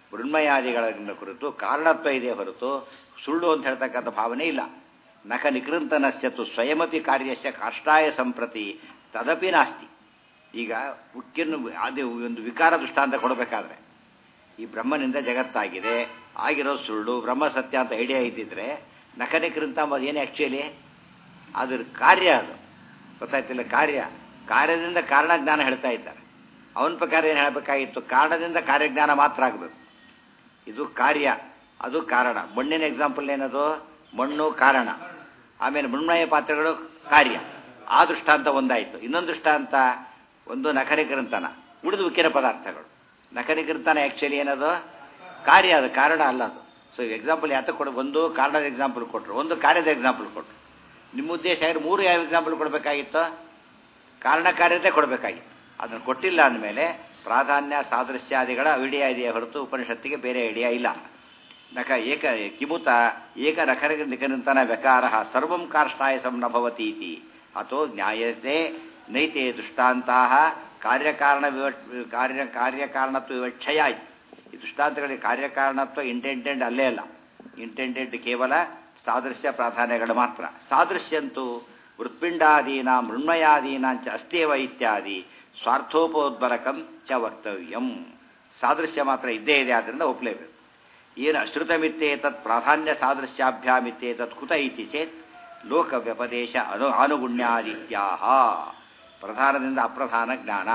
ಮೃಣ್ಮಯಾದಿಗಳ ಕುರಿತು ಕಾರಣತ್ವ ಇದೆ ಹೊರತು ಸುಳ್ಳು ಅಂತ ಹೇಳ್ತಕ್ಕಂಥ ಭಾವನೆ ಇಲ್ಲ ನಖ ನಿಕೃಂತನಶ್ಚತು ಸ್ವಯಮಪಿ ಕಾರ್ಯಸ್ಯ ಕಾಷ್ಟಾಯ ಸಂಪ್ರತಿ ತದಪಿ ನಾಸ್ತಿ ಈಗ ಉಕ್ಕಿನ್ನು ಅದು ಒಂದು ವಿಕಾರ ದೃಷ್ಟಾಂತ ಕೊಡಬೇಕಾದ್ರೆ ಈ ಬ್ರಹ್ಮನಿಂದ ಜಗತ್ತಾಗಿದೆ ಆಗಿರೋ ಸುಳ್ಳು ಬ್ರಹ್ಮ ಸತ್ಯ ಅಂತ ಐಡಿಯಾ ಇದ್ದಿದ್ರೆ ನಖನಿಕೃಂತ ಅಂಬೋದು ಏನು ಆ್ಯಕ್ಚುಲಿ ಅದ್ರ ಕಾರ್ಯ ಅದು ಗೊತ್ತಾಯ್ತಿಲ್ಲ ಕಾರ್ಯ ಕಾರ್ಯದಿಂದ ಕಾರಣ ಜ್ಞಾನ ಹೇಳ್ತಾ ಇದ್ದಾರೆ ಅವನ ಪ್ರಕಾರ ಏನು ಹೇಳಬೇಕಾಗಿತ್ತು ಕಾರಣದಿಂದ ಕಾರ್ಯಜ್ಞಾನ ಮಾತ್ರ ಆಗಬೇಕು ಇದು ಕಾರ್ಯ ಅದು ಕಾರಣ ಮಣ್ಣಿನ ಎಕ್ಸಾಂಪಲ್ ಏನದು ಮಣ್ಣು ಕಾರಣ ಆಮೇಲೆ ಮೃಣ್ಮಯ ಪಾತ್ರೆಗಳು ಕಾರ್ಯ ಆ ದೃಷ್ಟಾಂತ ಒಂದಾಯಿತು ಇನ್ನೊಂದು ದೃಷ್ಟಾಂತ ಒಂದು ನಖನಿಕೃಂತನ ಉಳಿದು ಉಕ್ಕಿನ ಪದಾರ್ಥಗಳು ನಖನಿಕೃಂತನ ಆ್ಯಕ್ಚುಲಿ ಏನದು ಕಾರ್ಯ ಅದು ಕಾರಣ ಅಲ್ಲ ಅದು ಸೊ ಎಕ್ಸಾಂಪಲ್ ಯಾತ ಕೊಡ ಒಂದು ಕಾರಣದ ಎಕ್ಸಾಂಪಲ್ ಕೊಟ್ಟರು ಒಂದು ಕಾರ್ಯದ ಎಕ್ಸಾಂಪಲ್ ಕೊಟ್ಟರು ನಿಮ್ಮ ಉದ್ದೇಶ ಏನು ಮೂರು ಯಾವ ಎಕ್ಸಾಂಪಲ್ ಕೊಡಬೇಕಾಗಿತ್ತು ಕಾರಣ ಕಾರ್ಯತೆ ಕೊಡಬೇಕಾಗಿತ್ತು ಅದನ್ನು ಕೊಟ್ಟಿಲ್ಲ ಅಂದಮೇಲೆ ಪ್ರಾಧಾನ್ಯ ಸಾದೃಶ್ಯಾದಿಗಳ ಐಡಿಯಾ ಇದೆಯೇ ಹೊರತು ಉಪನಿಷತ್ತಿಗೆ ಬೇರೆ ಐಡಿಯಾ ಇಲ್ಲ ನಖ ಏಕ ಕಿಮುತ ಏಕ ನಖರ ನಿಖರಂತನ ವ್ಯಕಾರ ಸರ್ವಂ ಕಾರ್ಷ್ಟಾಯ ಸಂನಭವತಿ ಇತಿ ಅಥೋ ಜ್ಞಾಯತೆ ನೈತೆ ದೃಷ್ಟಾಂತಾ ಕಾರ್ಯಕಾರಣ ವಿವ ಕಾರ್ಯ ಕಾರ್ಯಕಾರಣತ್ವ ವಿವಕ್ಷಯ ಈ ದೃಷ್ಟಾಂತಗಳಿಗೆ ಕಾರ್ಯಕಾರಣತ್ವ ಇಂಟೆಂಟೆಡ್ ಅಲ್ಲೇ ಅಲ್ಲ ಇಂಟೆಂಟೆಡ್ ಕೇವಲ ಸಾದೃಶ್ಯ ಪ್ರಾಧಾನ್ಯಗಳು ಮಾತ್ರ ಸಾದೃಶ್ಯಂತೂ ವೃತ್ಪಿಂಡಾದೀನ ಮೃಣ್ಮಯಾದೀನಾಂಚ ಅಸ್ತೇವ ಇತ್ಯಾದಿ ಸ್ವಾರ್ಥೋಪೋದ್ಬಲಕಂ ಚ ವಕ್ತವ್ಯಂ ಸಾದೃಶ್ಯ ಮಾತ್ರ ಇದ್ದೇ ಇದೆ ಆದ್ದರಿಂದ ಒಪ್ಪಲೇಬೇಕು ಏನು ಅಶ್ರುತಮಿತ್ತೇತತ್ ಪ್ರಾಧಾನ್ಯ ಸಾದೃಶ್ಯಾಭ್ಯಾಮಿತ್ತೇತತ್ ಕುತ ಇತಿ ಚೇತ್ ಲೋಕ ವ್ಯಪದೇಶ ಅನು ಆನುಗುಣ್ಯಾದಿತ್ಯಾಹ ಪ್ರಧಾನದಿಂದ ಅಪ್ರಧಾನ ಜ್ಞಾನ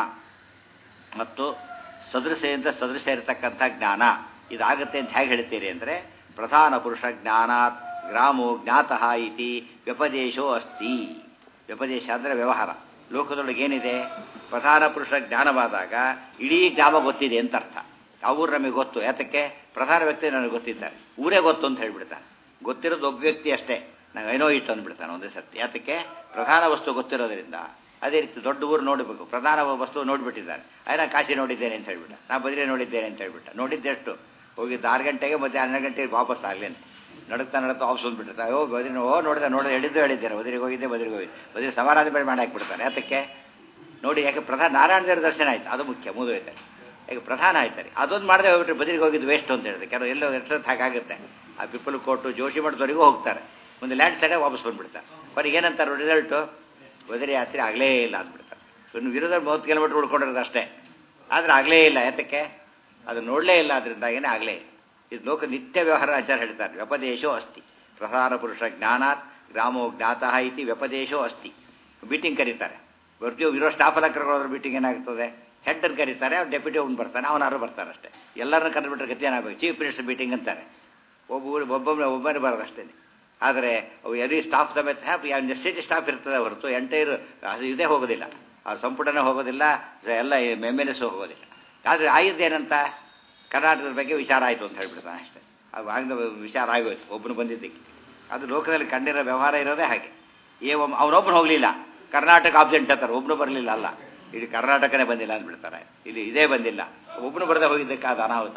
ಮತ್ತು ಸದೃಶದಿಂದ ಸದೃಶ ಇರತಕ್ಕಂಥ ಜ್ಞಾನ ಇದಾಗುತ್ತೆ ಅಂತ ಹೇಗೆ ಹೇಳ್ತೀರಿ ಅಂದರೆ ಪ್ರಧಾನ ಪುರುಷ ಜ್ಞಾನಾತ್ ಗ್ರಾಮೋ ಜ್ಞಾತಃ ಇತಿ ವ್ಯಪದೇಶೋ ಅಸ್ತಿ ವ್ಯಪದೇಶ ಅಂದರೆ ವ್ಯವಹಾರ ಲೋಕದೊಳಗೆ ಏನಿದೆ ಪ್ರಧಾನ ಪುರುಷ ಜ್ಞಾನವಾದಾಗ ಇಡೀ ಗ್ರಾಮ ಗೊತ್ತಿದೆ ಅಂತ ಅರ್ಥ ಅವ್ರು ನಮಗೆ ಗೊತ್ತು ಯಾತಕ್ಕೆ ಪ್ರಧಾನ ವ್ಯಕ್ತಿ ನನಗೆ ಗೊತ್ತಿದ್ದಾರೆ ಊರೇ ಗೊತ್ತು ಅಂತ ಹೇಳ್ಬಿಡ್ತಾನೆ ಗೊತ್ತಿರೋದು ಒಬ್ಬ ವ್ಯಕ್ತಿ ಅಷ್ಟೇ ನಾವು ಏನೋ ಇಟ್ಟು ಅಂದ್ಬಿಡ್ತಾನೆ ಒಂದೇ ಸರ್ತಿ ಯಾತಕ್ಕೆ ಪ್ರಧಾನ ವಸ್ತು ಗೊತ್ತಿರೋದ್ರಿಂದ ಅದೇ ರೀತಿ ದೊಡ್ಡ ಊರು ನೋಡಬೇಕು ಪ್ರಧಾನ ವಸ್ತು ನೋಡಿಬಿಟ್ಟಿದ್ದಾರೆ ಅಯ್ಯ ಕಾಶಿ ನೋಡಿದ್ದೇನೆ ಅಂತ ಹೇಳ್ಬಿಟ್ಟ ನಾ ಬದಿರೇ ನೋಡಿದ್ದೇನೆ ಅಂತ ಹೇಳ್ಬಿಟ್ಟ ನೋಡಿದ್ದೆಷ್ಟು ಹೋಗಿದ್ದು ಆರು ಗಂಟೆಗೆ ಮತ್ತೆ ಹನ್ನೆರಡು ಗಂಟೆಗೆ ವಾಪಸ್ ಆಗಲೇನೆ ನಡುತ್ತಾ ನಡುತ್ತಾ ವಾಪಸ್ ಬಂದ್ಬಿಟ್ಟಿರ್ತಾರೆ ಓ ಬದಿರಿ ಓ ನೋಡಿದೆ ನೋಡಿದೆ ಹೇಳಿದ್ದು ಹೇಳಿದ್ದೇನೆ ಬದಿರಿಗೆ ಹೋಗಿದ್ದೆ ಬದಿರಿಗೆ ಹೋಗಿದ್ದೆ ಬದಿರಿ ಸಮಾರಾಧನೆ ಬೇರೆ ಮಾಡಿ ಹಾಕ್ಬಿಡ್ತಾರೆ ಯಾತಕ್ಕೆ ನೋಡಿ ಯಾಕೆ ಪ್ರಧಾನ ನಾರಾಯಣ ದೇವರ ದರ್ಶನ ಆಯ್ತು ಅದು ಮುಖ್ಯ ಮುಗಿದೋಯ್ತಾರೆ ಈಗ ಪ್ರಧಾನ ಆಯ್ತಾರೆ ಅದೊಂದು ಮಾಡದೆ ಹೋಗ್ಬಿಟ್ರೆ ಬದಿರಿಗೆ ಹೋಗಿದ್ದು ವೇಸ್ಟ್ ಅಂತ ಹೇಳಿದೆ ಕೆಲವು ಎಲ್ಲೋ ಎಷ್ಟೊತ್ತು ಹಾಗಾಗುತ್ತೆ ಆ ಪಿಪ್ಪಲ್ ಕೋಟು ಜೋಶಿ ಮಠದವರೆಗೂ ಹೋಗ್ತಾರೆ ಒಂದು ಲ್ಯಾಂಡ್ ಸೈಡೇ ವಾಪಸ್ ಬಂದ್ಬಿಡ್ತಾರೆ ಬರೀ ಏನಂತಾರೆ ರಿಸಲ್ಟು ಬದಿರಿ ಯಾತ್ರೆ ಆಗಲೇ ಇಲ್ಲ ಅಂದ್ಬಿಡ್ತಾರೆ ಇನ್ನು ವಿರೋಧ ಮೂವತ್ತು ಕಿಲೋಮೀಟ್ರ್ ಉಳ್ಕೊಂಡಿರೋದು ಅಷ್ಟೇ ಆದರೆ ಆಗಲೇ ಇಲ್ಲ ಯಾತಕ್ಕೆ ಅದು ನೋಡಲೇ ಇಲ್ಲ ಅದರಿಂದಾಗೇನೆ ಆಗಲೇ ಇಲ್ಲ ಇದು ಲೋಕ ನಿತ್ಯ ವ್ಯವಹಾರ ಆಚಾರ ಹೇಳ್ತಾರೆ ವ್ಯಪದೇಶೋ ಅಸ್ತಿ ಪ್ರಧಾನ ಪುರುಷ ಜ್ಞಾನಾತ್ ಗ್ರಾಮೋ ಜ್ಞಾತಃ ಇತಿ ವ್ಯಪದೇಶೋ ಅಸ್ತಿ ಮೀಟಿಂಗ್ ಕರೀತಾರೆ ಬರ್ತೀವಿ ಇರೋ ಸ್ಟಾಫ್ ಎಲ್ಲ ಕರ್ಕೊಳ್ಳೋದ್ರ ಮೀಟಿಂಗ್ ಏನಾಗ್ತದೆ ಹೆಡ್ಡನ್ನು ಕರೀತಾರೆ ಅವ್ರು ಡೆಪ್ಯೂಟಿ ಅವ್ನು ಬರ್ತಾನೆ ಅವನಾರು ಬರ್ತಾನೆ ಅಷ್ಟೇ ಎಲ್ಲರನ್ನ ಕರೆದ್ಬಿಟ್ರೆ ಗತಿ ಏನಾಗಬೇಕು ಚೀಫ್ ಮಿನಿಸ್ಟರ್ ಮೀಟಿಂಗ್ ಅಂತಾರೆ ಒಬ್ಬ ಊರು ಒಬ್ಬೊಬ್ಬನೇ ಒಬ್ಬನೇ ಬರೋದು ಅಷ್ಟೇ ಆದರೆ ಅವು ಎಲ್ಲಿ ಸ್ಟಾಫ್ ಸಮೇತ ಹ್ಯಾಪಿ ಎಷ್ಟೇಜ್ ಸ್ಟಾಫ್ ಇರ್ತದೆ ಹೊರತು ಎಂಟೈರ್ ಅದು ಇದೇ ಹೋಗೋದಿಲ್ಲ ಆ ಸಂಪುಟನೇ ಹೋಗೋದಿಲ್ಲ ಎಲ್ಲ ಎಮ್ ಎಲ್ ಎಸ್ ಹೋಗೋದಿಲ್ಲ ಆದರೆ ಆಯ್ದೇನಂತ ಕರ್ನಾಟಕದ ಬಗ್ಗೆ ವಿಚಾರ ಆಯಿತು ಅಂತ ಹೇಳ್ಬಿಡ್ತಾನೆ ಅಷ್ಟೇ ಅದು ಆಗಿದ ವಿಚಾರ ಆಗೋಯ್ತು ಒಬ್ಬನು ಬಂದಿದ್ದಕ್ಕೆ ಅದು ಲೋಕದಲ್ಲಿ ಕಂಡಿರೋ ವ್ಯವಹಾರ ಇರೋದೇ ಹಾಗೆ ಏ ಅವನೊಬ್ಬನು ಹೋಗಲಿಲ್ಲ ಕರ್ನಾಟಕ ಆಬ್ಸೆಂಟ್ ಅಂತಾರೆ ಒಬ್ಬನು ಬರಲಿಲ್ಲ ಅಲ್ಲ ಇಡೀ ಕರ್ನಾಟಕನೇ ಬಂದಿಲ್ಲ ಅಂದ್ಬಿಡ್ತಾರೆ ಇಲ್ಲಿ ಇದೇ ಬಂದಿಲ್ಲ ಒಬ್ಬನು ಬರದೆ ಹೋಗಿದ್ದಕ್ಕೆ ಅದು ಅನಾಹುತ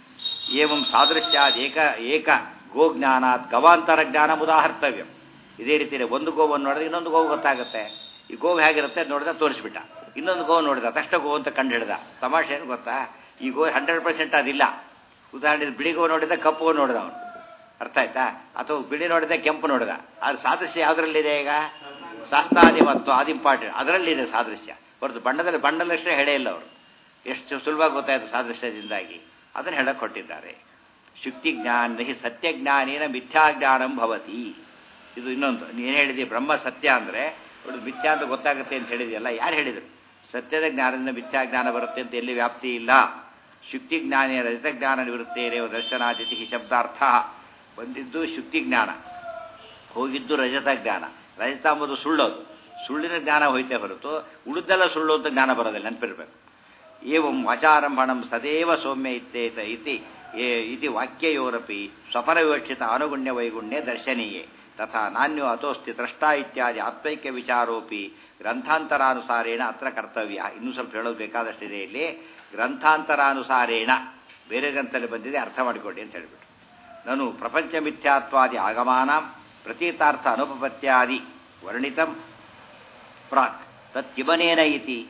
ಏವಂ ಸಾದೃಶ್ಯಾದ್ ಏಕ ಏಕ ಗೋಜ್ಞಾನಾತ್ ಗವಾಂತರ ಜ್ಞಾನ ಉದಾಹರ್ತವ್ಯ ಇದೇ ರೀತಿ ಒಂದು ಗೋವನ್ನು ನೋಡಿದ್ರೆ ಇನ್ನೊಂದು ಗೋವು ಗೊತ್ತಾಗುತ್ತೆ ಈ ಗೋವು ಹೇಗಿರುತ್ತೆ ನೋಡಿದ ತೋರಿಸ್ಬಿಟ್ಟ ಇನ್ನೊಂದು ಗೋವು ನೋಡಿದ ತಕ್ಷಣ ಗೋವು ಅಂತ ಕಂಡು ಹಿಡ್ದ ತಮಾಷೆ ಏನು ಗೊತ್ತಾ ಈ ಗೋ ಹಂಡ್ರೆಡ್ ಪರ್ಸೆಂಟ್ ಅದಿಲ್ಲ ಉದಾಹರಣೆ ಬಿಳಿ ಗೋವು ನೋಡಿದ ಕಪ್ಪು ಗೋವು ನೋಡಿದ ಅವನು ಅರ್ಥ ಆಯ್ತಾ ಅಥವಾ ಬಿಳಿ ನೋಡಿದ ಕೆಂಪು ನೋಡಿದ ಅದು ಸಾದೃಶ್ಯ ಯಾವುದರಲ್ಲಿದೆ ಈಗ ಶಾಸ್ತ್ರಾದಿ ಮತ್ತು ಅದು ಇಂಪಾರ್ಟೆಂಟ್ ಅದರಲ್ಲಿದೆ ಸಾದೃಶ್ಯ ಹೊರತು ಬಣ್ಣದಲ್ಲಿ ಬಣ್ಣದಷ್ಟೇ ಹೇಳೇ ಇಲ್ಲ ಅವರು ಎಷ್ಟು ಸುಲಭವಾಗಿ ಗೊತ್ತಾಯ್ತು ಸಾದೃಶ್ಯದಿಂದಾಗಿ ಅದನ್ನು ಹೇಳಕ್ಕೆ ಕೊಟ್ಟಿದ್ದಾರೆ ಶುಕ್ತಿ ಜ್ಞಾನ ಹಿ ಸತ್ಯಜ್ಞಾನೇನ ಮಿಥ್ಯಾಜ್ಞಾನಂ ಭವತಿ ಇದು ಇನ್ನೊಂದು ನೀನು ಹೇಳಿದಿ ಬ್ರಹ್ಮ ಸತ್ಯ ಅಂದರೆ ಒಂದು ಮಿಥ್ಯಾ ಅಂತ ಗೊತ್ತಾಗುತ್ತೆ ಅಂತ ಹೇಳಿದೆಯಲ್ಲ ಯಾರು ಹೇಳಿದರು ಸತ್ಯದ ಜ್ಞಾನದಿಂದ ಮಿಥ್ಯಾಜ್ಞಾನ ಬರುತ್ತೆ ಅಂತ ಎಲ್ಲಿ ವ್ಯಾಪ್ತಿ ಇಲ್ಲ ಶುಕ್ತಿ ಜ್ಞಾನೇ ರಜತಜ್ಞಾನ ನಿವೃತ್ತೇರೇವ ದರ್ಶನಾದಿತಿ ಶಬ್ದಾರ್ಥ ಬಂದಿದ್ದು ಶುಕ್ತಿ ಜ್ಞಾನ ಹೋಗಿದ್ದು ರಜತ ಜ್ಞಾನ ರಜತ ಅಂಬುದು ಸುಳ್ಳೋದು ಸುಳ್ಳಿನ ಜ್ಞಾನ ಹೋಯ್ತೆ ಹೊರತು ಉಳಿದೆಲ್ಲ ಸುಳ್ಳು ಅಂತ ಜ್ಞಾನ ಬರೋದಿಲ್ಲ ನೆನಪಿರ್ಬೇಕು ಏವಂ ವಾಚಾರಂಭಣಂ ಸದೇವ ಸೌಮ್ಯ ಇತ್ತೇತ ಇತಿ ಇತಿ ವಾಕ್ಯಯೋರಪಿ ಸ್ವಪರವಿವಕ್ಷಿತ ಅನುಗುಣ್ಯ ವೈಗುಣ್ಯ ದರ್ಶನೀಯೇ ತಥಾ ನಾಣ್ಯೋ ಅಥೋಸ್ತಿ ದ್ರಷ್ಟಾ ಇತ್ಯಾದಿ ಆತ್ಮೈಕ್ಯ ವಿಚಾರೋಪಿ ಗ್ರಂಥಾಂತರಾನುಸಾರೇಣ ಅತ್ರ ಕರ್ತವ್ಯ ಇನ್ನೂ ಸ್ವಲ್ಪ ಹೇಳೋದು ಬೇಕಾದಷ್ಟಿದೆ ಇಲ್ಲಿ ಗ್ರಂಥಾಂತರಾನುಸಾರೇಣ ಬೇರೆ ಗ್ರಂಥದಲ್ಲಿ ಬಂದಿದೆ ಅರ್ಥ ಮಾಡಿಕೊಡಿ ಅಂತ ಹೇಳಿಬಿಟ್ಟು ನಾನು ಪ್ರಪಂಚ ಮಿಥ್ಯಾತ್ವಾದಿ ಆಗಮಾನ ಪ್ರತೀತಾರ್ಥ ಅನುಪಪತ್ಯಾದಿ ವರ್ಣಿತಂ ಪ್ರಾಕ್ ತತ್ಕಿಮನೇನ ಇತಿ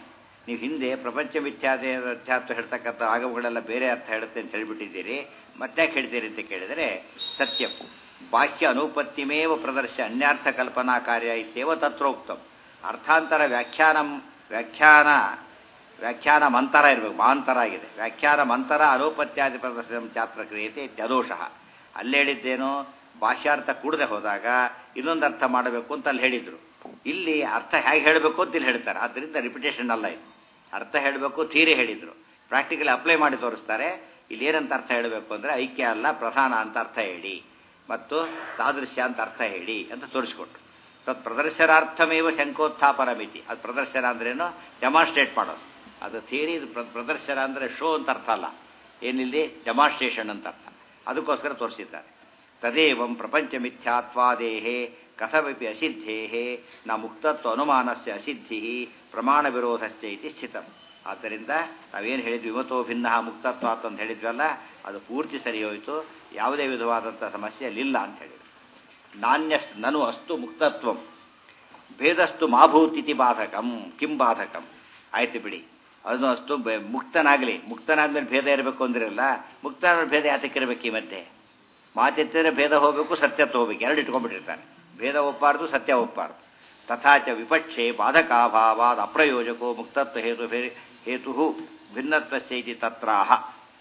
ನೀವು ಹಿಂದೆ ಪ್ರಪಂಚ ಮಿಥ್ಯಾದೆ ಅಧ್ಯಾತ್ವ ಹೇಳ್ತಕ್ಕಂಥ ಆಗಮಗಳೆಲ್ಲ ಬೇರೆ ಅರ್ಥ ಹೇಳುತ್ತೆ ಅಂತ ಹೇಳ್ಬಿಟ್ಟಿದ್ದೀರಿ ಮತ್ತೆ ಹೇಳ್ತೀರಿ ಅಂತ ಕೇಳಿದರೆ ಸತ್ಯಂ ಬಾಹ್ಯ ಅನುಪತ್ತಿಮೇವ ಪ್ರದರ್ಶ ಅನ್ಯಾರ್ಥ ಕಲ್ಪನಾ ಕಾರ್ಯ ಇತ್ಯೇವ ತತ್ರೋಕ್ತಂ ಅರ್ಥಾಂತರ ವ್ಯಾಖ್ಯಾನ ವ್ಯಾಖ್ಯಾನ ವ್ಯಾಖ್ಯಾನ ಮಂತರ ಇರಬೇಕು ಮಾಂತರ ಆಗಿದೆ ವ್ಯಾಖ್ಯಾನ ಮಂತರ ಅನುಪತ್ಯಾದಿ ಪ್ರದರ್ಶನ ಚಾತ್ರ ಕ್ರಿಯತೆ ಇತ್ಯದೋಷಃ ಅಲ್ಲಿ ಹೇಳಿದ್ದೇನು ಭಾಷ್ಯಾರ್ಥ ಕೂಡದೆ ಹೋದಾಗ ಇನ್ನೊಂದು ಅರ್ಥ ಮಾಡಬೇಕು ಅಂತ ಅಲ್ಲಿ ಹೇಳಿದರು ಇಲ್ಲಿ ಅರ್ಥ ಹೇಗೆ ಹೇಳಬೇಕು ಅಂತ ಇಲ್ಲಿ ಹೇಳ್ತಾರೆ ಆದ್ದರಿಂದ ರಿಪಿಟೇಷನ್ ಅಲ್ಲ ಇದು ಅರ್ಥ ಹೇಳಬೇಕು ಥೀರಿ ಹೇಳಿದರು ಪ್ರಾಕ್ಟಿಕಲಿ ಅಪ್ಲೈ ಮಾಡಿ ತೋರಿಸ್ತಾರೆ ಇಲ್ಲಿ ಏನಂತ ಅರ್ಥ ಹೇಳಬೇಕು ಅಂದರೆ ಐಕ್ಯ ಅಲ್ಲ ಪ್ರಧಾನ ಅಂತ ಅರ್ಥ ಹೇಳಿ ಮತ್ತು ಸಾದೃಶ್ಯ ಅಂತ ಅರ್ಥ ಹೇಳಿ ಅಂತ ತೋರಿಸ್ಕೊಟ್ರು ತತ್ ಪ್ರದರ್ಶನಾರ್ಥಮೇವ ಶಂಕೋತ್ಥಾಪನ ಮಿತಿ ಅದು ಪ್ರದರ್ಶನ ಅಂದ್ರೇನು ಡೆಮಾನ್ಸ್ಟ್ರೇಟ್ ಮಾಡೋದು ಅದು ಥಿಯರಿ ಇದು ಪ್ರ- ಪ್ರದರ್ಶನ ಅಂದರೆ ಶೋ ಅಂತ ಅರ್ಥ ಅಲ್ಲ ಏನಿಲ್ಲಿ ಡೆಮಾನ್ಸ್ಟ್ರೇಷನ್ ಅಂತ ಅರ್ಥ ಅದಕ್ಕೋಸ್ಕರ ತೋರಿಸಿದ್ದಾರೆ ತದೇವಂ ಪ್ರಪಂಚ ಮಿಥ್ಯಾತ್ವಾದೇಹೇ ಕಥಮಪಿ ಅಸಿದ್ಧೇಹೇ ನ ಮುಕ್ತತ್ವ ಅನುಮಾನಸ್ಯ ಅಸಿದ್ಧಿ ಪ್ರಮಾಣ ವಿರೋಧಶ್ಚ ಇತಿ ಸ್ಥಿತಂ ಆದ್ದರಿಂದ ನಾವೇನು ಹೇಳಿದ್ವಿ ವಿಮತೋ ಭಿನ್ನ ಮುಕ್ತತ್ವ ಅಂತ ಹೇಳಿದ್ವಲ್ಲ ಅದು ಪೂರ್ತಿ ಸರಿ ಹೋಯಿತು ಯಾವುದೇ ವಿಧವಾದಂಥ ಸಮಸ್ಯೆ ಅಲ್ಲಿಲ್ಲ ಅಂತ ಹೇಳಿದ್ರು ನಾಣ್ಯ ನನು ಅಸ್ತು ಮುಕ್ತತ್ವಂ ಭೇದಸ್ತು ಮಾಭೂತಿಥಿ ಬಾಧಕಂ ಕಿಂ ಬಾಧಕಂ ಆಯ್ತು ಬಿಡಿ ಅದು ಅಷ್ಟು ಬೆ- ಮುಕ್ತನಾಗಲಿ ಮುಕ್ತನಾದ್ಮೇಲೆ ಭೇದ ಇರಬೇಕು ಅಂದಿರಲ್ಲ ಮುಕ್ತನಾದ್ಮೇಲೆ ಭೇದ ಯಾತಕ್ಕೆ ಇರಬೇಕು ಈ ಮಧ್ಯೆ ಮಾತೆತ್ತಿದ್ರೆ ಭೇದ ಹೋಗಬೇಕು ಸತ್ಯತ್ವ ಹೋಗ್ಬೇಕು ಎರಡು ಇಟ್ಕೊಂಡ್ಬಿಟ್ಟಿರ್ತಾರೆ ಭೇದ ಒಪ್ಪಾರ್ದು ಸತ್ಯ ಒಪ್ಪಾರ್ದು ತಥಾಚ ವಿಪಕ್ಷೆ ಬಾಧಕಾಭಾವಾದ ಅಪ್ರಯೋಜಕೋ ಮುಕ್ತತ್ವ ಹೇತು ಭೇ- ಹೇತು ಭಿನ್ನತ್ವಸ್ಯೈತಿ ತತ್ರಾಹ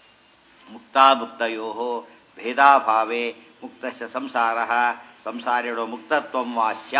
ಮುಕ್ತಾಮುಕ್ತಯೋ ಭೇದಾಭಾವೇ ಮುಕ್ತಸ್ಯ ಸಂಸಾರ ಸಂಸಾರಿಣೋ ಮುಕ್ತತ್ವಂ ವಾಸ್ಯ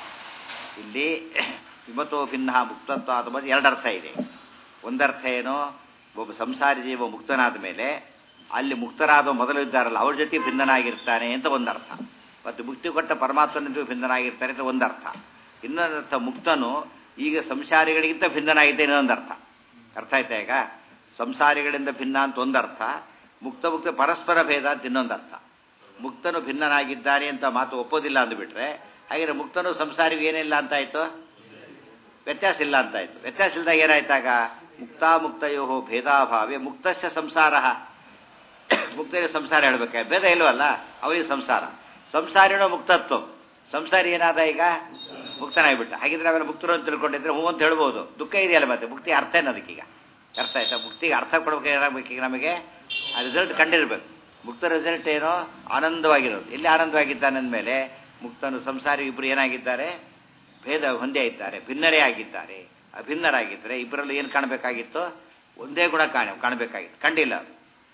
ಇಲ್ಲಿ ವಿಮತೋ ಭಿನ್ನ ಮುಕ್ತತ್ವ ಅಥವಾ ಎರಡರ್ಥ ಇದೆ ಒಂದರ್ಥ ಏನು ಒಬ್ಬ ಸಂಸಾರಿ ಜೀವ ಮುಕ್ತನಾದ ಮೇಲೆ ಅಲ್ಲಿ ಮುಕ್ತರಾದ ಮೊದಲು ಇದ್ದಾರಲ್ಲ ಅವ್ರ ಜೊತೆ ಭಿನ್ನನಾಗಿರ್ತಾನೆ ಅಂತ ಒಂದರ್ಥ ಮತ್ತು ಮುಕ್ತಿ ಕೊಟ್ಟ ಪರಮಾತ್ಮನಿಂದ ಭಿನ್ನನಾಗಿರ್ತಾನೆ ಅಂತ ಒಂದರ್ಥ ಇನ್ನೊಂದರ್ಥ ಮುಕ್ತನು ಈಗ ಸಂಸಾರಿಗಳಿಗಿಂತ ಭಿನ್ನನಾಗಿದ್ದ ಇನ್ನೊಂದರ್ಥ ಅರ್ಥ ಆಯ್ತಾ ಈಗ ಸಂಸಾರಿಗಳಿಂದ ಭಿನ್ನ ಅಂತ ಒಂದರ್ಥ ಮುಕ್ತ ಮುಕ್ತ ಪರಸ್ಪರ ಭೇದ ಅಂತ ಇನ್ನೊಂದರ್ಥ ಮುಕ್ತನು ಭಿನ್ನನಾಗಿದ್ದಾನೆ ಅಂತ ಮಾತು ಒಪ್ಪೋದಿಲ್ಲ ಅಂದ್ಬಿಟ್ರೆ ಹಾಗೆ ಮುಕ್ತನು ಸಂಸಾರಿಗೂ ಏನಿಲ್ಲ ಅಂತಾಯ್ತು ವ್ಯತ್ಯಾಸ ಇಲ್ಲ ಅಂತಾಯ್ತು ವ್ಯತ್ಯಾಸ ಇಲ್ದಾಗ ಏನಾಯ್ತಾಗ ಮುಕ್ತಾಮುಕ್ತಯೋ ಭೇದಾಭಾವೇ ಮುಕ್ತಸ್ಯ ಸಂಸಾರ ಮುಕ್ತರಿಗೆ ಸಂಸಾರ ಹೇಳ್ಬೇಕಾ ಭೇದ ಇಲ್ವಲ್ಲ ಅವರಿಗೆ ಸಂಸಾರ ಸಂಸಾರಿನೋ ಮುಕ್ತತ್ವ ಸಂಸಾರಿ ಏನಾದ ಈಗ ಮುಕ್ತನಾಗ್ಬಿಟ್ಟ ಹಾಗಿದ್ರೆ ನಾವೆಲ್ಲ ಮುಕ್ತರು ಅಂತ ತಿಳ್ಕೊಂಡಿದ್ರೆ ಹ್ಞೂ ಅಂತ ಹೇಳ್ಬೋದು ದುಃಖ ಇದೆಯಲ್ಲ ಮತ್ತೆ ಮುಕ್ತಿ ಅರ್ಥ ಏನು ಅದಕ್ಕೀಗ ಅರ್ಥ ಆಯ್ತಾ ಮುಕ್ತಿಗೆ ಅರ್ಥ ಕೊಡ್ಬೇಕು ಏನಾಗಬೇಕು ಈಗ ನಮಗೆ ಆ ರಿಸಲ್ಟ್ ಕಂಡಿರ್ಬೇಕು ಮುಕ್ತ ರಿಸಲ್ಟ್ ಏನೋ ಆನಂದವಾಗಿರೋದು ಎಲ್ಲಿ ಆನಂದವಾಗಿದ್ದಾನೆ ಅಂದಮೇಲೆ ಮುಕ್ತನು ಸಂಸಾರಿ ಇಬ್ಬರು ಏನಾಗಿದ್ದಾರೆ ಭೇದ ಹೊಂದೇ ಇದ್ದಾರೆ ಭಿನ್ನರೇ ಆಗಿದ್ದಾರೆ ಅಭಿನ್ನರಾಗಿದ್ದರೆ ಇಬ್ಬರಲ್ಲಿ ಏನು ಕಾಣಬೇಕಾಗಿತ್ತು ಒಂದೇ ಗುಣ ಕಾಣ ಕಾಣಬೇಕಾಗಿತ್ತು ಕಂಡಿಲ್ಲ ಅದು.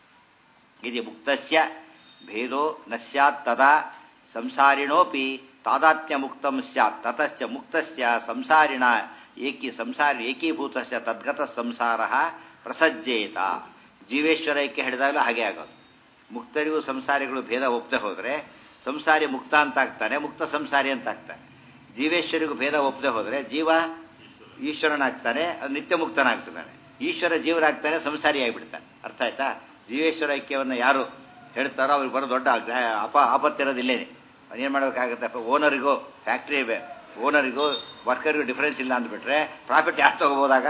ಇದು ಮುಕ್ತಸ್ಯ ಭೇದೋ ನ ಸ್ಯಾತ್ ತದಾ ಸಂಸಾರಿಣೋಪಿ ತಾದಾತ್ಮ್ಯ ಮುಕ್ತಂ ಸ್ಯಾತ್ ತತಶ್ಚ ಮುಕ್ತಸ್ಯ ಸಂಸಾರಿಣ ಏಕಿ ಸಂಸಾರಿ ಏಕೀಭೂತಸ್ಯ ತದ್ಗತ ಸಂಸಾರ ಪ್ರಸಜ್ಜೇತ ಜೀವೇಶ್ವರಕ್ಕೆ ಹಿಡಿದಾಗಲೂ ಹಾಗೆ ಆಗೋದು ಮುಕ್ತರಿಗೂ ಸಂಸಾರಿಗಳು ಭೇದ ಒಪ್ಪದೆ ಹೋದರೆ ಸಂಸಾರಿ ಮುಕ್ತ ಅಂತ ಆಗ್ತಾನೆ ಮುಕ್ತ ಸಂಸಾರಿ ಅಂತ ಆಗ್ತಾನೆ ಜೀವೇಶ್ವರಿಗೂ ಭೇದ ಒಪ್ಪದೆ ಹೋದರೆ ಜೀವ ಈಶ್ವರನಾಗ್ತಾನೆ ಅದು ನಿತ್ಯ ಮುಕ್ತನಾಗ್ತಾನೆ ಈಶ್ವರ ಜೀವರಾಗ್ತಾನೆ ಸಂಸಾರಿ ಆಗಿಬಿಡ್ತಾನೆ ಅರ್ಥ ಆಯ್ತಾ ಜೀವೇಶ್ವರ ಐಕ್ಯವನ್ನು ಯಾರು ಹೇಳ್ತಾರೋ ಅವ್ರಿಗೆ ಬರೋ ದೊಡ್ಡ ಅಗ್ರ- ಅಪ ಆಪತ್ತಿರೋದಿಲ್ಲೇನೆ ಏನು ಮಾಡಬೇಕಾಗುತ್ತೆ ಓನರಿಗೂ ಫ್ಯಾಕ್ಟ್ರಿ ಓನರಿಗೂ ವರ್ಕರ್ಗೂ ಡಿಫ್ರೆನ್ಸ್ ಇಲ್ಲ ಅಂದ್ಬಿಟ್ರೆ ಪ್ರಾಫಿಟ್ ಯಾರು ತಗೋಬೋದಾಗ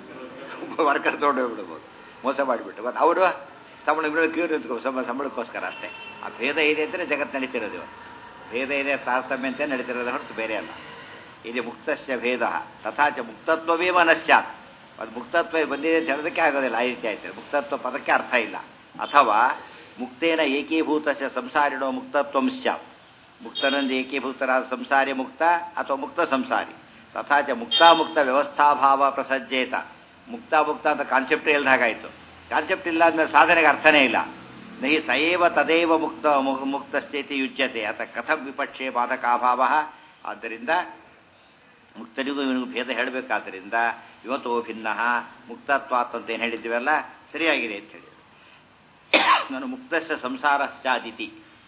ವರ್ಕರ್ ತೊಗೊಂಡೋಗ್ಬಿಡ್ಬೋದು ಮೋಸ ಮಾಡಿಬಿಟ್ಟು ಮತ್ತು ಅವರು ಸಂಬಳ ಇಬ್ಬರು ಕ್ಯೂ ನಿಂತ್ಕೋ ಸಂಬಳ ಸಂಬಳಕ್ಕೋಸ್ಕರ ಅಷ್ಟೇ ಆ ಭೇದ ಇದೆ ಅಂದರೆ ಜಗತ್ತು ನಡೀತಿರೋದು ಇವತ್ತು ಭೇದ ಇದೆ ತಾರತಮ್ಯ ಅಂತ ನಡೀತಿರೋದು ಹೊರತು ಬೇರೆ ಅಲ್ಲ ಇಲ್ಲಿ ಮುಕ್ತಸ್ಯ ಭೇದ ತಥಾಚ ಮುಕ್ತತ್ವವೇ ಮನಶ್ಚಾತ್ ಅದು ಮುಕ್ತತ್ವ ಬಂದಿದೆ ಅಂತ ಹೇಳೋದಕ್ಕೆ ಆಗೋದಿಲ್ಲ ಆ ರೀತಿ ಆಯ್ತು ಮುಕ್ತತ್ವ ಪದಕ್ಕೆ ಅರ್ಥ ಇಲ್ಲ ಅಥವಾ ಮುಕ್ತೇನ ಏಕೀಭೂತಸ್ಯ ಸಂಸಾರಿಣೋ ಮುಕ್ತತ್ವಂ ಸ್ಯಾತ್ ಮುಕ್ತನಂದು ಏಕೀಭೂತರಾದ ಸಂಸಾರಿ ಮುಕ್ತ ಅಥವಾ ಮುಕ್ತ ಸಂಸಾರಿ ತಥಾಚ ಮುಕ್ತಾಮುಕ್ತ ವ್ಯವಸ್ಥಾಭಾವ ಪ್ರಸಜ್ಜೇತ ಮುಕ್ತಾಮುಕ್ತ ಅಂತ ಕಾನ್ಸೆಪ್ಟ್ ಇಲ್ದ ಹಾಗಾಯಿತು ಕಾನ್ಸೆಪ್ಟ್ ಇಲ್ಲ ಅಂದಮೇಲೆ ಸಾಧನೆಗೆ ಅರ್ಥನೇ ಇಲ್ಲ ನಹಿ ಸಯೇವ ತದೇವ ಮುಕ್ತ ಮು- ಮುಕ್ತಸ್ಥಿತಿ ಯುಜ್ಯತೆ ಅತ ಕಥಂ ವಿಪಕ್ಷೆ ಬಾಧಕಾಭಾವ ಆದ್ದರಿಂದ ಮುಕ್ತರಿಗೂ ಇವನಿಗೂ ಭೇದ ಹೇಳಬೇಕಾದ್ದರಿಂದ ಇವತ್ತು ಭಿನ್ನ ಮುಕ್ತತ್ವಾತ್ ಅಂತ ಏನು ಹೇಳಿದ್ದೀವಲ್ಲ ಸರಿಯಾಗಿದೆ ಅಂತ ಹೇಳಿ ನಾನು ಮುಕ್ತಸ್ಯ ಸಂಸಾರ ಸ್ಯಾದಿತಿ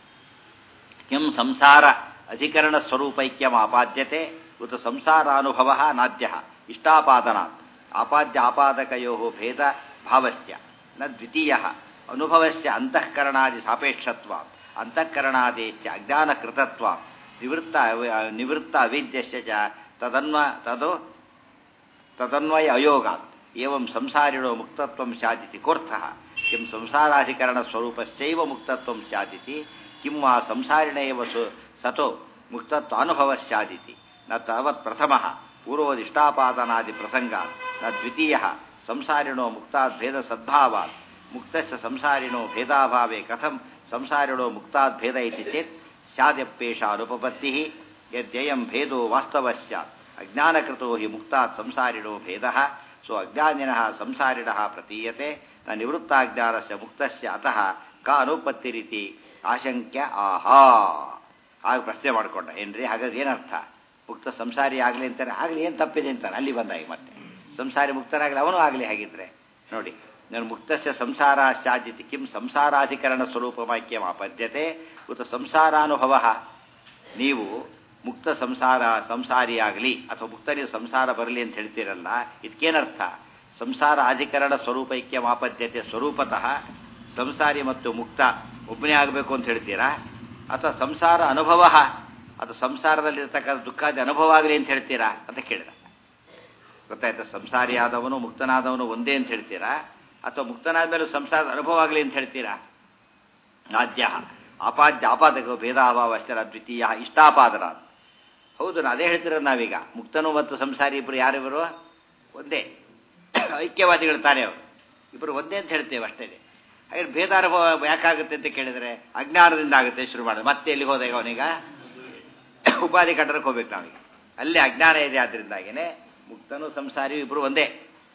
ಕಿಂ ಸಂಸಾರ ಅಧಿಕರಣ ಸ್ವರೂಪೈಕ್ಯಂ ಆಪಾದ್ಯತೆ ಉತ ಸಂಸಾರಾನುಭವ ನಾದ್ಯ ಇಷ್ಟಾಪಾದನಾತ್ ಆಪಾದ್ಯ ಆಪಾದಕಯೋ ಭೇದ ಭಾವಸ್ಯ ನ ದ್ವಿತೀಯ ಅನುಭವಸ್ಯ ಅಂತಃಕರಣಾದಿ ಸಾಪೇಕ್ಷತ್ವ ಅಂತಃಕರಣಾದೇಶ್ಚ ಅಜ್ಞಾನಕೃತತ್ವ ನಿವೃತ್ತ ಅವ- ನಿವೃತ್ತ ಅವಿದ್ಯಸ್ಯ ಚ ತದನ್ವ ತದು ತದನ್ವಯ ಅಯೋಗಾತ್ ಏವಂ ಸಂಸಾರಿಣೋ ಮುಕ್ತತ್ವಂ ಸ್ಯಾದಿತಿ ಕೋರ್ಥಃ ಕಿಂ ಸಂಸಾರಾಧಿಕರಣ ಸ್ವರೂಪಸ್ಯೈವ ಮುಕ್ತತ್ವಂ ಸ್ಯಾದಿತಿ ಕಿಂ ವಾ ಸಂಸಾರಿಣ ಏವ ಸು ಸತೋ ಮುಕ್ತತ್ವ ಅನುಭವ ಸ್ಯಾದಿತಿ ನ ತಾವತ್ ಪ್ರಥಮಃ ಪೂರ್ವದಿಷ್ಟಾಪಾದನಾದಿ ಪ್ರಸಂಗ ನ ದ್ವಿತೀಯ ಸಂಸಾರಿಣೋ ಮುಕ್ತಾದ್ ಭೇದ ಸದ್ಭಾವಾತ್ ಮುಕ್ತಸ್ಯ ಸಂಸಾರಿಣೋ ಭೇದಾಭಾವೇ ಕಥಂ ಸಂಸಾರಿಣೋ ಮುಕ್ತಾದ್ ಭೇದ ಇತಿ ಚೇತ್ ಸ್ಯಾದ್ಯಪ್ಪೇಷ ಅನುಪಪತ್ತಿ ಯದ್ಯಯಂ ಭೇದೋ ವಾಸ್ತವ ಸ್ಯಾತ್ ಅಜ್ಞಾನಕೃತೋ ಹಿ ಮುಕ್ತಾತ್ ಸಂಸಾರಿಣೋ ಭೇದ ಸೊ ಅಜ್ಞಾನಿನಃ ಸಂಸಾರಿಣಃ ಪ್ರತೀಯತೆ ನ ನಿವೃತ್ತಾಜ್ಞಾನಸ್ಯ ಮುಕ್ತಸ್ಯ ಅತಃ ಕ ಅನುಪತ್ತಿರಿತಿ ಆಶಂಕ್ಯ ಆಹಾ ಆಗ ಪ್ರಶ್ನೆ ಮಾಡ್ಕೊಂಡ ಏನ್ರಿ ಹಾಗಾದ್ರೆ ಏನರ್ಥ ಮುಕ್ತ ಸಂಸಾರಿ ಆಗಲಿ ಅಂತಾರೆ ಆಗಲಿ ಏನು ತಪ್ಪಿದೆ ಅಂತಾರೆ ಅಲ್ಲಿ ಬಂದಾಗ ಮತ್ತೆ ಸಂಸಾರಿ ಮುಕ್ತರಾಗಲಿ ಅವನು ಆಗಲಿ ಹಾಗಿದ್ರೆ ನೋಡಿ ನಾನು ಮುಕ್ತಸ್ಯ ಸಂಸಾರಾಶ್ಚಾದ್ಯತಿ ಕಿಂ ಸಂಸಾರಾಧಿಕರಣ ಸ್ವರೂಪವಾಕ್ಯಂ ಆಪದ್ಯತೆ ಉತ ಸಂಸಾರಾನುಭವ ನೀವು ಮುಕ್ತ ಸಂಸಾರ ಸಂಸಾರಿಯಾಗಲಿ ಅಥವಾ ಮುಕ್ತರಿಗೆ ಸಂಸಾರ ಬರಲಿ ಅಂತ ಹೇಳ್ತೀರಲ್ಲ ಇದಕ್ಕೇನರ್ಥ ಸಂಸಾರ ಅಧಿಕರಣ ಸ್ವರೂಪೈಕ್ಯ ಮಾಪದ್ಯತೆ ಸ್ವರೂಪತಃ ಸಂಸಾರಿ ಮತ್ತು ಮುಕ್ತ ಒಬ್ಬನೇ ಆಗಬೇಕು ಅಂತ ಹೇಳ್ತೀರಾ ಅಥವಾ ಸಂಸಾರ ಅನುಭವ ಅಥವಾ ಸಂಸಾರದಲ್ಲಿರ್ತಕ್ಕಂಥ ದುಃಖಾದಿ ಅನುಭವ ಆಗಲಿ ಅಂತ ಹೇಳ್ತೀರಾ ಅಂತ ಕೇಳಿದ ಗೊತ್ತಾಯ್ತಾ ಸಂಸಾರಿಯಾದವನು ಮುಕ್ತನಾದವನು ಒಂದೇ ಅಂತ ಹೇಳ್ತೀರಾ ಅಥವಾ ಮುಕ್ತನಾದ ಮೇಲೂ ಸಂಸಾರದ ಅನುಭವ ಆಗಲಿ ಅಂತ ಹೇಳ್ತೀರಾ ಆದ್ಯ ಆಪಾದ್ಯ ಆಪಾದಕ ಭೇದಾಭಾವ ಅಷ್ಟರ ದ್ವಿತೀಯ ಇಷ್ಟಾಪಾದನ ಹೌದು ನಾ ಅದೇ ಹೇಳ್ತಿರೋದು ನಾವೀಗ ಮುಕ್ತನು ಮತ್ತು ಸಂಸಾರಿ ಇಬ್ಬರು ಯಾರಿವರು ಒಂದೇ ಐಕ್ಯವಾದಿಗಳು ತಾನೇ ಅವರು ಇಬ್ಬರು ಒಂದೇ ಅಂತ ಹೇಳ್ತೇವೆ ಅಷ್ಟೇ ಹಾಗೆ ಭೇದಾನುಭವ ಯಾಕಾಗುತ್ತೆ ಅಂತ ಕೇಳಿದರೆ ಅಜ್ಞಾನದಿಂದ ಆಗುತ್ತೆ ಶುರು ಮಾಡೋದು ಮತ್ತೆ ಎಲ್ಲಿ ಹೋದಾಗ ಅವನೀಗ ಉಪಾಧಿ ಕಟ್ಟಡಕ್ಕೆ ಹೋಗ್ಬೇಕು ನಾವೀಗ ಅಲ್ಲಿ ಅಜ್ಞಾನ ಇದೆ ಆದ್ರಿಂದಾಗೇನೆ ಮುಕ್ತನು ಸಂಸಾರಿ ಇಬ್ಬರು ಒಂದೇ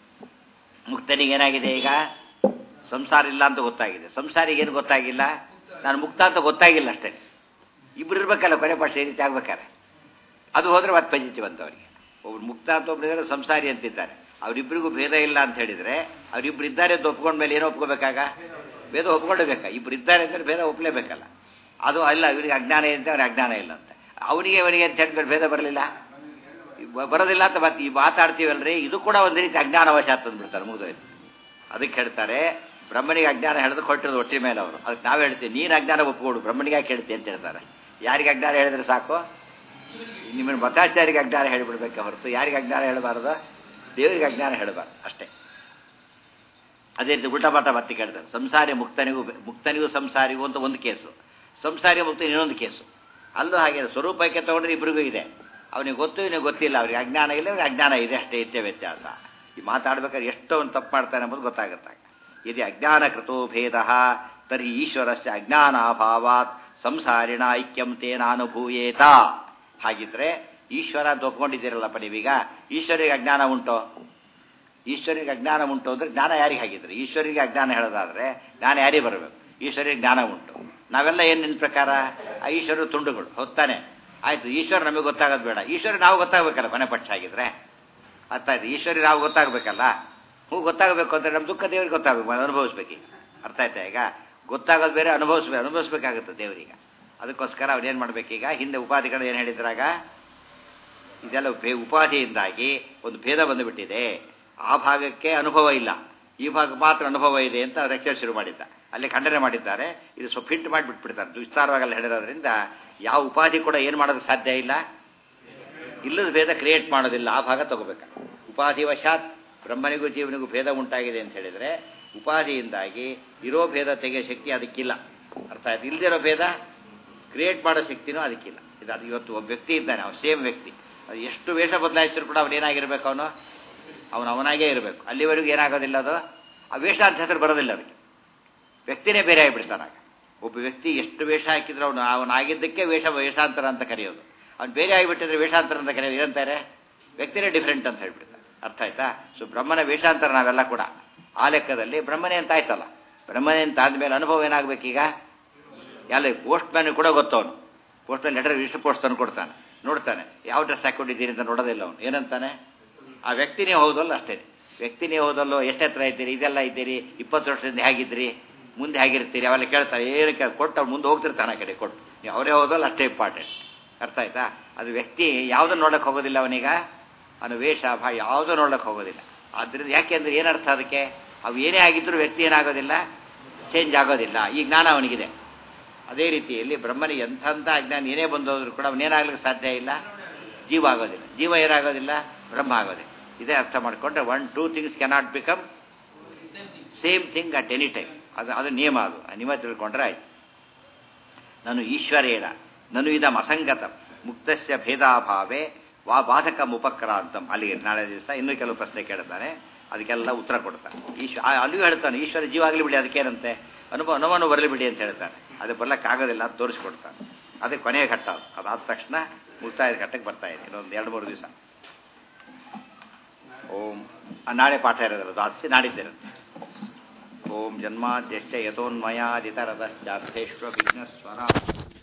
ಮುಕ್ತನಿಗೆ ಏನಾಗಿದೆ ಈಗ ಸಂಸಾರ ಇಲ್ಲ ಅಂತ ಗೊತ್ತಾಗಿದೆ ಸಂಸಾರಿಗೆ ಏನು ಗೊತ್ತಾಗಿಲ್ಲ ನಾನು ಮುಕ್ತ ಅಂತ ಗೊತ್ತಾಗಿಲ್ಲ ಅಷ್ಟೇ ಇಬ್ರು ಇರ್ಬೇಕಲ್ಲ ಕೊನೆ ಪಕ್ಷ ಈ ರೀತಿ ಆಗ್ಬೇಕಾರೆ ಅದು ಹೋದ್ರೆ ಮತ್ತೆ ಪಂಜಿತಿ ಬಂತವರಿಗೆ ಒಬ್ರು ಮುಕ್ತ ಅಂತ ಒಬ್ರು ಸಂಸಾರಿ ಅಂತಿದ್ದಾರೆ ಅವರಿಬ್ಬರಿಗೂ ಭೇದ ಇಲ್ಲ ಅಂತ ಹೇಳಿದ್ರೆ ಅವರಿಬ್ರು ಇದ್ದಾರೆ ಅಂತ ಒಪ್ಕೊಂಡ ಮೇಲೆ ಏನು ಒಪ್ಕೋಬೇಕಾಗ ಭೇದ ಒಪ್ಕೊಳ್ಳೇಬೇಕಾ ಇಬ್ರು ಇದ್ದಾರೆ ಅಂದ್ರೆ ಭೇದ ಒಪ್ಲೇಬೇಕಲ್ಲ ಅದು ಅಲ್ಲ ಇವರಿಗೆ ಅಜ್ಞಾನ ಇದೆ ಅಂತ ಅವ್ರಿಗೆ ಅಜ್ಞಾನ ಇಲ್ಲ ಅಂತ ಅವನಿಗೆ ಇವನಿಗೆ ಅಂತ ಹೇಳಿದ್ರೆ ಭೇದ ಬರಲಿಲ್ಲ ಬರೋದಿಲ್ಲ ಅಂತ ಮತ್ತೆ ಈ ಮಾತಾಡ್ತೀವಲ್ರಿ ಇದು ಕೂಡ ಒಂದು ರೀತಿ ಅಜ್ಞಾನವಶ ತಂದ್ಬಿಡ್ತಾರೆ ಮುಗಿದೋಯ್ತು ಅದಕ್ಕೆ ಹೇಳ್ತಾರೆ ಬ್ರಹ್ಮನಿಗೆ ಅಜ್ಞಾನ ಹೇಳಿದ್ರೆ ಕೊಟ್ಟಿರೋದು ಒಟ್ಟಿ ಮೇಲೆ ಅವರು ಅದಕ್ಕೆ ನಾವು ಹೇಳ್ತೀವಿ ನೀನು ಅಜ್ಞಾನ ಒಪ್ಕೊಡು ಬ್ರಹ್ಮನಿಗೆ ಕೇಳ್ತಿ ಅಂತ ಹೇಳ್ತಾರೆ ಯಾರಿಗೆ ಅಜ್ಞಾನ ಹೇಳಿದ್ರೆ ಸಾಕು ನಿಮ್ಮನ್ನು ಮತಾಚಾರಿಗೆ ಅಜ್ಞಾನ ಹೇಳಿಬಿಡ್ಬೇಕು ಹೊರತು ಯಾರಿಗೆ ಅಜ್ಞಾನ ಹೇಳಬಾರ್ದು ದೇವರಿಗೆ ಅಜ್ಞಾನ ಹೇಳಬಾರ್ದು ಅಷ್ಟೇ ಅದೇ ರೀತಿ ಉಲ್ಟಾ ಪಾಠ ಮತ್ತೆ ಕೇಳ್ತಾರೆ ಸಂಸಾರಿ ಮುಕ್ತನಿಗೂ ಮುಕ್ತನಿಗೂ ಸಂಸಾರಿಗೂ ಅಂತ ಒಂದು ಕೇಸು ಸಂಸಾರಿ ಮುಕ್ತ ಇನ್ನೊಂದು ಕೇಸು ಅಲ್ಲೂ ಹಾಗೆ ಸ್ವರೂಪಕ್ಕೆ ತಗೊಂಡ್ರೆ ಇಬ್ಬರಿಗೂ ಇದೆ ಅವನಿಗೆ ಗೊತ್ತು ಇವನಿಗೆ ಗೊತ್ತಿಲ್ಲ ಅವ್ರಿಗೆ ಅಜ್ಞಾನ ಇಲ್ಲ ಅವ್ರಿಗೆ ಅಜ್ಞಾನ ಇದೆ ಅಷ್ಟೇ ಇತ್ಯ ವ್ಯತ್ಯಾಸ ಈ ಮಾತಾಡ್ಬೇಕಾದ್ರೆ ಎಷ್ಟೋ ಒಂದು ತಪ್ಪು ಮಾಡ್ತಾನೆ ಎಂಬುದು ಗೊತ್ತಾಗುತ್ತೆ ಯದಿ ಅಜ್ಞಾನ ಕೃತೋ ಭೇದ ತರ್ಹಿ ಈಶ್ವರಸ್ಯ ಅಜ್ಞಾನಾಭಾವಾತ್ ಸಂಸಾರಿಣ ಐಕ್ಯಂ ತೇನಾನುಭೂಯೇತ ಹಾಗಿದ್ರೆ ಈಶ್ವರ ಅಂತ ಒಪ್ಕೊಂಡಿದ್ದೀರಲ್ಲಪ್ಪ ನೀವೀಗ ಈಶ್ವರಿಗೆ ಅಜ್ಞಾನ ಉಂಟೋ ಈಶ್ವರಿಗೆ ಅಜ್ಞಾನ ಉಂಟು ಅಂದ್ರೆ ಜ್ಞಾನ ಯಾರಿಗೆ ಹಾಗಿದ್ರೆ ಈಶ್ವರಿಗೆ ಅಜ್ಞಾನ ಹೇಳೋದಾದ್ರೆ ಜ್ಞಾನ ಯಾರಿಗೆ ಬರಬೇಕು ಈಶ್ವರಿಗೆ ಜ್ಞಾನ ಉಂಟು ನಾವೆಲ್ಲ ಏನು ನಿನ್ನ ಪ್ರಕಾರ ಆ ಈಶ್ವರ ತುಂಡುಗಳು ಹೊತ್ತಾನೆ ಆಯ್ತು ಈಶ್ವರ ನಮಗೆ ಗೊತ್ತಾಗೋದು ಬೇಡ ಈಶ್ವರ ನಾವು ಗೊತ್ತಾಗಬೇಕಲ್ಲ ಕೊನೆ ಪಕ್ಷ ಆಗಿದ್ರೆ ಅರ್ಥ ಆಯ್ತು ಈಶ್ವರಿ ನಾವು ಗೊತ್ತಾಗಬೇಕಲ್ಲ ಹ್ಞೂ ಗೊತ್ತಾಗಬೇಕು ಅಂದ್ರೆ ನಮ್ಮ ದುಃಖ ದೇವರಿಗೆ ಗೊತ್ತಾಗಬೇಕು ಅನುಭವಿಸ್ಬೇಕು ಅರ್ಥ ಆಯ್ತಾ ಈಗ ಗೊತ್ತಾಗೋದು ಬೇರೆ ಅನುಭವಿಸ್ಬೇಕು ಅನುಭವಿಸ್ಬೇಕಾಗುತ್ತೆ ದೇವರಿಗೆ ಅದಕ್ಕೋಸ್ಕರ ಅವನೇನು ಮಾಡ್ಬೇಕೀಗ ಹಿಂದೆ ಉಪಾಧಿಗಳು ಏನು ಹೇಳಿದ್ರಾಗ ಇದೆಲ್ಲ ಉಪಾಧಿಯಿಂದಾಗಿ ಒಂದು ಭೇದ ಬಂದುಬಿಟ್ಟಿದೆ ಆ ಭಾಗಕ್ಕೆ ಅನುಭವ ಇಲ್ಲ ಈ ಭಾಗ ಮಾತ್ರ ಅನುಭವ ಇದೆ ಅಂತ ಲೆಕ್ಚರ್ ಶುರು ಮಾಡಿದ್ದ ಅಲ್ಲಿ ಖಂಡನೆ ಮಾಡಿದ್ದಾರೆ ಇದು ಸ್ವಲ್ಪ ಹಿಂಟ್ ಮಾಡಿಬಿಟ್ಬಿಡ್ತಾರೆ ವಿಸ್ತಾರವಾಗಿ ಅಲ್ಲಿ ಹೇಳಿರೋದ್ರಿಂದ ಯಾವ ಉಪಾಧಿ ಕೂಡ ಏನು ಮಾಡೋದಕ್ಕೆ ಸಾಧ್ಯ ಇಲ್ಲ ಇಲ್ಲದ ಭೇದ ಕ್ರಿಯೇಟ್ ಮಾಡೋದಿಲ್ಲ ಆ ಭಾಗ ತಗೋಬೇಕು ಉಪಾಧಿ ವಶಾತ್ ಬ್ರಹ್ಮನಿಗೂ ಜೀವನಿಗೂ ಭೇದ ಉಂಟಾಗಿದೆ ಅಂತ ಹೇಳಿದರೆ ಉಪಾಧಿಯಿಂದಾಗಿ ಇರೋ ಭೇದ ತೆಗೆಯೋ ಶಕ್ತಿ ಅದಕ್ಕಿಲ್ಲ ಅರ್ಥ ಆಯ್ತು ಇಲ್ದಿರೋ ಭೇದ ಕ್ರಿಯೇಟ್ ಮಾಡೋ ಶಕ್ತಿನೂ ಅದಕ್ಕಿಲ್ಲ ಇದು ಅದು ಇವತ್ತು ಒಬ್ಬ ವ್ಯಕ್ತಿ ಇದ್ದಾನೆ ಅವನು ಸೇಮ್ ವ್ಯಕ್ತಿ ಅದು ಎಷ್ಟು ವೇಷ ಬದಲಾಯಿಸಿದ್ರು ಕೂಡ ಅವನು ಏನಾಗಿರ್ಬೇಕು ಅವನು ಅವನು ಅವನಾಗೇ ಇರಬೇಕು ಅಲ್ಲಿವರೆಗೂ ಏನಾಗೋದಿಲ್ಲ ಅದು ಆ ವೇಷ ಅಂತ ಹೆಸರು ಬರೋದಿಲ್ಲ ಅವನಿಗೆ ವ್ಯಕ್ತಿನೇ ಬೇರೆ ಆಗಿಬಿಡ್ತಾನಾಗ ಒಬ್ಬ ವ್ಯಕ್ತಿ ಎಷ್ಟು ವೇಷ ಹಾಕಿದ್ರು ಅವನು ಅವನಾಗಿದ್ದಕ್ಕೆ ವೇಷ ವೇಷಾಂತರ ಅಂತ ಕರೆಯೋದು ಅವ್ನು ಬೇರೆ ಆಗಿಬಿಟ್ಟಿದ್ರೆ ವೇಷಾಂತರ ಅಂತ ಕರೆಯೋದು ಏನಂತಾರೆ ವ್ಯಕ್ತಿನೇ ಡಿಫ್ರೆಂಟ್ ಅಂತ ಹೇಳ್ಬಿಡ್ತಾರೆ ಅರ್ಥ ಆಯ್ತಾ ಸೊ ಬ್ರಹ್ಮನ ವೇಷಾಂತರ ನಾವೆಲ್ಲ ಕೂಡ ಆ ಲೆಕ್ಕದಲ್ಲಿ ಬ್ರಹ್ಮನೇ ಅಂತ ಆಯ್ತಲ್ಲ ಬ್ರಹ್ಮನೇ ಅಂತ ಆದ್ಮೇಲೆ ಅನುಭವ ಏನಾಗಬೇಕೀಗ ಎಲ್ಲ ಪೋಸ್ಟ್ ಮ್ಯಾನ್ ಕೂಡ ಗೊತ್ತವನು postman letter register post ತಂದು ಕೊಡ್ತಾನೆ ನೋಡ್ತಾನೆ ಯಾವ ಡ್ರೆಸ್ ಹಾಕೊಂಡಿದ್ದೀನಿ ಅಂತ ನೋಡೋದಿಲ್ಲ ಅವನು ಏನಂತಾನೆ ಆ ವ್ಯಕ್ತಿನೇ ಹೌದಲ್ಲ ಅಷ್ಟೇ ವ್ಯಕ್ತಿನೇ ಹೌದಲ್ಲೋ ಎಷ್ಟು ಹತ್ರ ಇದ್ದೀರಿ ಇದೆಲ್ಲ ಇದ್ದೀರಿ ಇಪ್ಪತ್ತು ವರ್ಷದಿಂದ ಹೇಗಿದ್ರಿ ಮುಂದೆ ಹೇಗಿರ್ತೀರಿ ಅವೆಲ್ಲ ಕೇಳ್ತಾರೆ ಏನು ಕೇಳಿ ಕೊಟ್ಟು ಅವ್ನು ಮುಂದೆ ಹೋಗ್ತಿರ್ತಾನೆ ಆ ಕಡೆ ಕೊಟ್ಟು ನೀವು ಅವರೇ ಹೋದಲ್ಲ ಅಷ್ಟೇ ಇಂಪಾರ್ಟೆಂಟ್ ಅರ್ಥ ಆಯ್ತಾ ಅದು ವ್ಯಕ್ತಿ ಯಾವುದನ್ನು ನೋಡಕ್ಕೆ ಹೋಗೋದಿಲ್ಲ ಅವನೀಗ ಅವನು ವೇಷ ಭಾ ಯಾವುದೂ ನೋಡಕ್ಕೆ ಹೋಗೋದಿಲ್ಲ ಆದ್ದರಿಂದ ಯಾಕೆಂದ್ರೆ ಏನರ್ಥ ಅದಕ್ಕೆ ಅವು ಏನೇ ಆಗಿದ್ದರೂ ವ್ಯಕ್ತಿ ಏನಾಗೋದಿಲ್ಲ ಚೇಂಜ್ ಆಗೋದಿಲ್ಲ ಈ ಜ್ಞಾನ ಅವನಿಗಿದೆ ಅದೇ ರೀತಿಯಲ್ಲಿ ಬ್ರಹ್ಮನಿಗೆ ಎಂಥಂಥ ಅಜ್ಞಾನ ಏನೇ ಬಂದೋದ್ರೂ ಕೂಡ ಅವನೇನಾಗ್ಲಿಕ್ಕೆ ಸಾಧ್ಯ ಇಲ್ಲ ಜೀವ ಆಗೋದಿಲ್ಲ ಜೀವ ಏನಾಗೋದಿಲ್ಲ ಬ್ರಹ್ಮ ಆಗೋದಿಲ್ಲ ಇದೇ ಅರ್ಥ ಮಾಡಿಕೊಂಡ್ರೆ one two things cannot become same thing at any time ಅದು ಅದು ನಿಯಮ ಅದು ಆ ನಿಯಮ ತಿಳ್ಕೊಂಡ್ರೆ ಆಯ್ತು ನಾನು ಈಶ್ವರೇಣ ನಾನು ಇದಂ ಅಸಂಗತ ಮುಕ್ತಸ್ಯ ಭೇದಾಭಾವೇ ವಾ ಬಾಧಕಂ ಉಪಕ್ರಾಂತಂ ಅಲ್ಲಿಗೆ ನಾಳೆ ದಿವಸ ಇನ್ನೂ ಕೆಲವು ಪ್ರಶ್ನೆ ಕೇಳ್ತಾನೆ ಅದಕ್ಕೆಲ್ಲ ಉತ್ತರ ಕೊಡ್ತಾನೆ ಈಶ್ವ ಆ- ಅಲ್ಲಿಯೂ ಹೇಳ್ತಾನೆ ಈಶ್ವರ ಜೀವ ಆಗಲಿ ಬಿಡಿ ಅದಕ್ಕೇನಂತೆ ಅನುಭವ ಅನುಮಾನ ಬರಲಿ ಬಿಡಿ ಅಂತ ಹೇಳ್ತಾನೆ ಅದು ಬರ್ಲಿಕ್ಕಾಗೋದಿಲ್ಲ ಅಂತ ತೋರಿಸ್ಕೊಡ್ತಾನೆ ಅದೇ ಕೊನೆಯ ಘಟ್ಟ ಅದು ಅದಾದ ತಕ್ಷಣ ಮುಕ್ತಾಯದ ಘಟ್ಟಕ್ಕೆ ಬರ್ತಾ ಇದೆ ಇನ್ನೊಂದು ಎರಡು ಮೂರು ದಿವಸ ಓಂ ಆ, ನಾಳೆ ಪಾಠ ಇರೋದಲ್ಲ ದ್ವಾದಶಿ ನಾಡಿದ್ದಿರುತ್ತೆ ಓಂ ಜನ್ಮಾದ್ಯಶ್ಚ ಯಥೋನ್ಮಯಾದಿತರದಶ್ಚಾರ್ಥೇಶ್ವ ವಿಘ್ನಸ್ವರ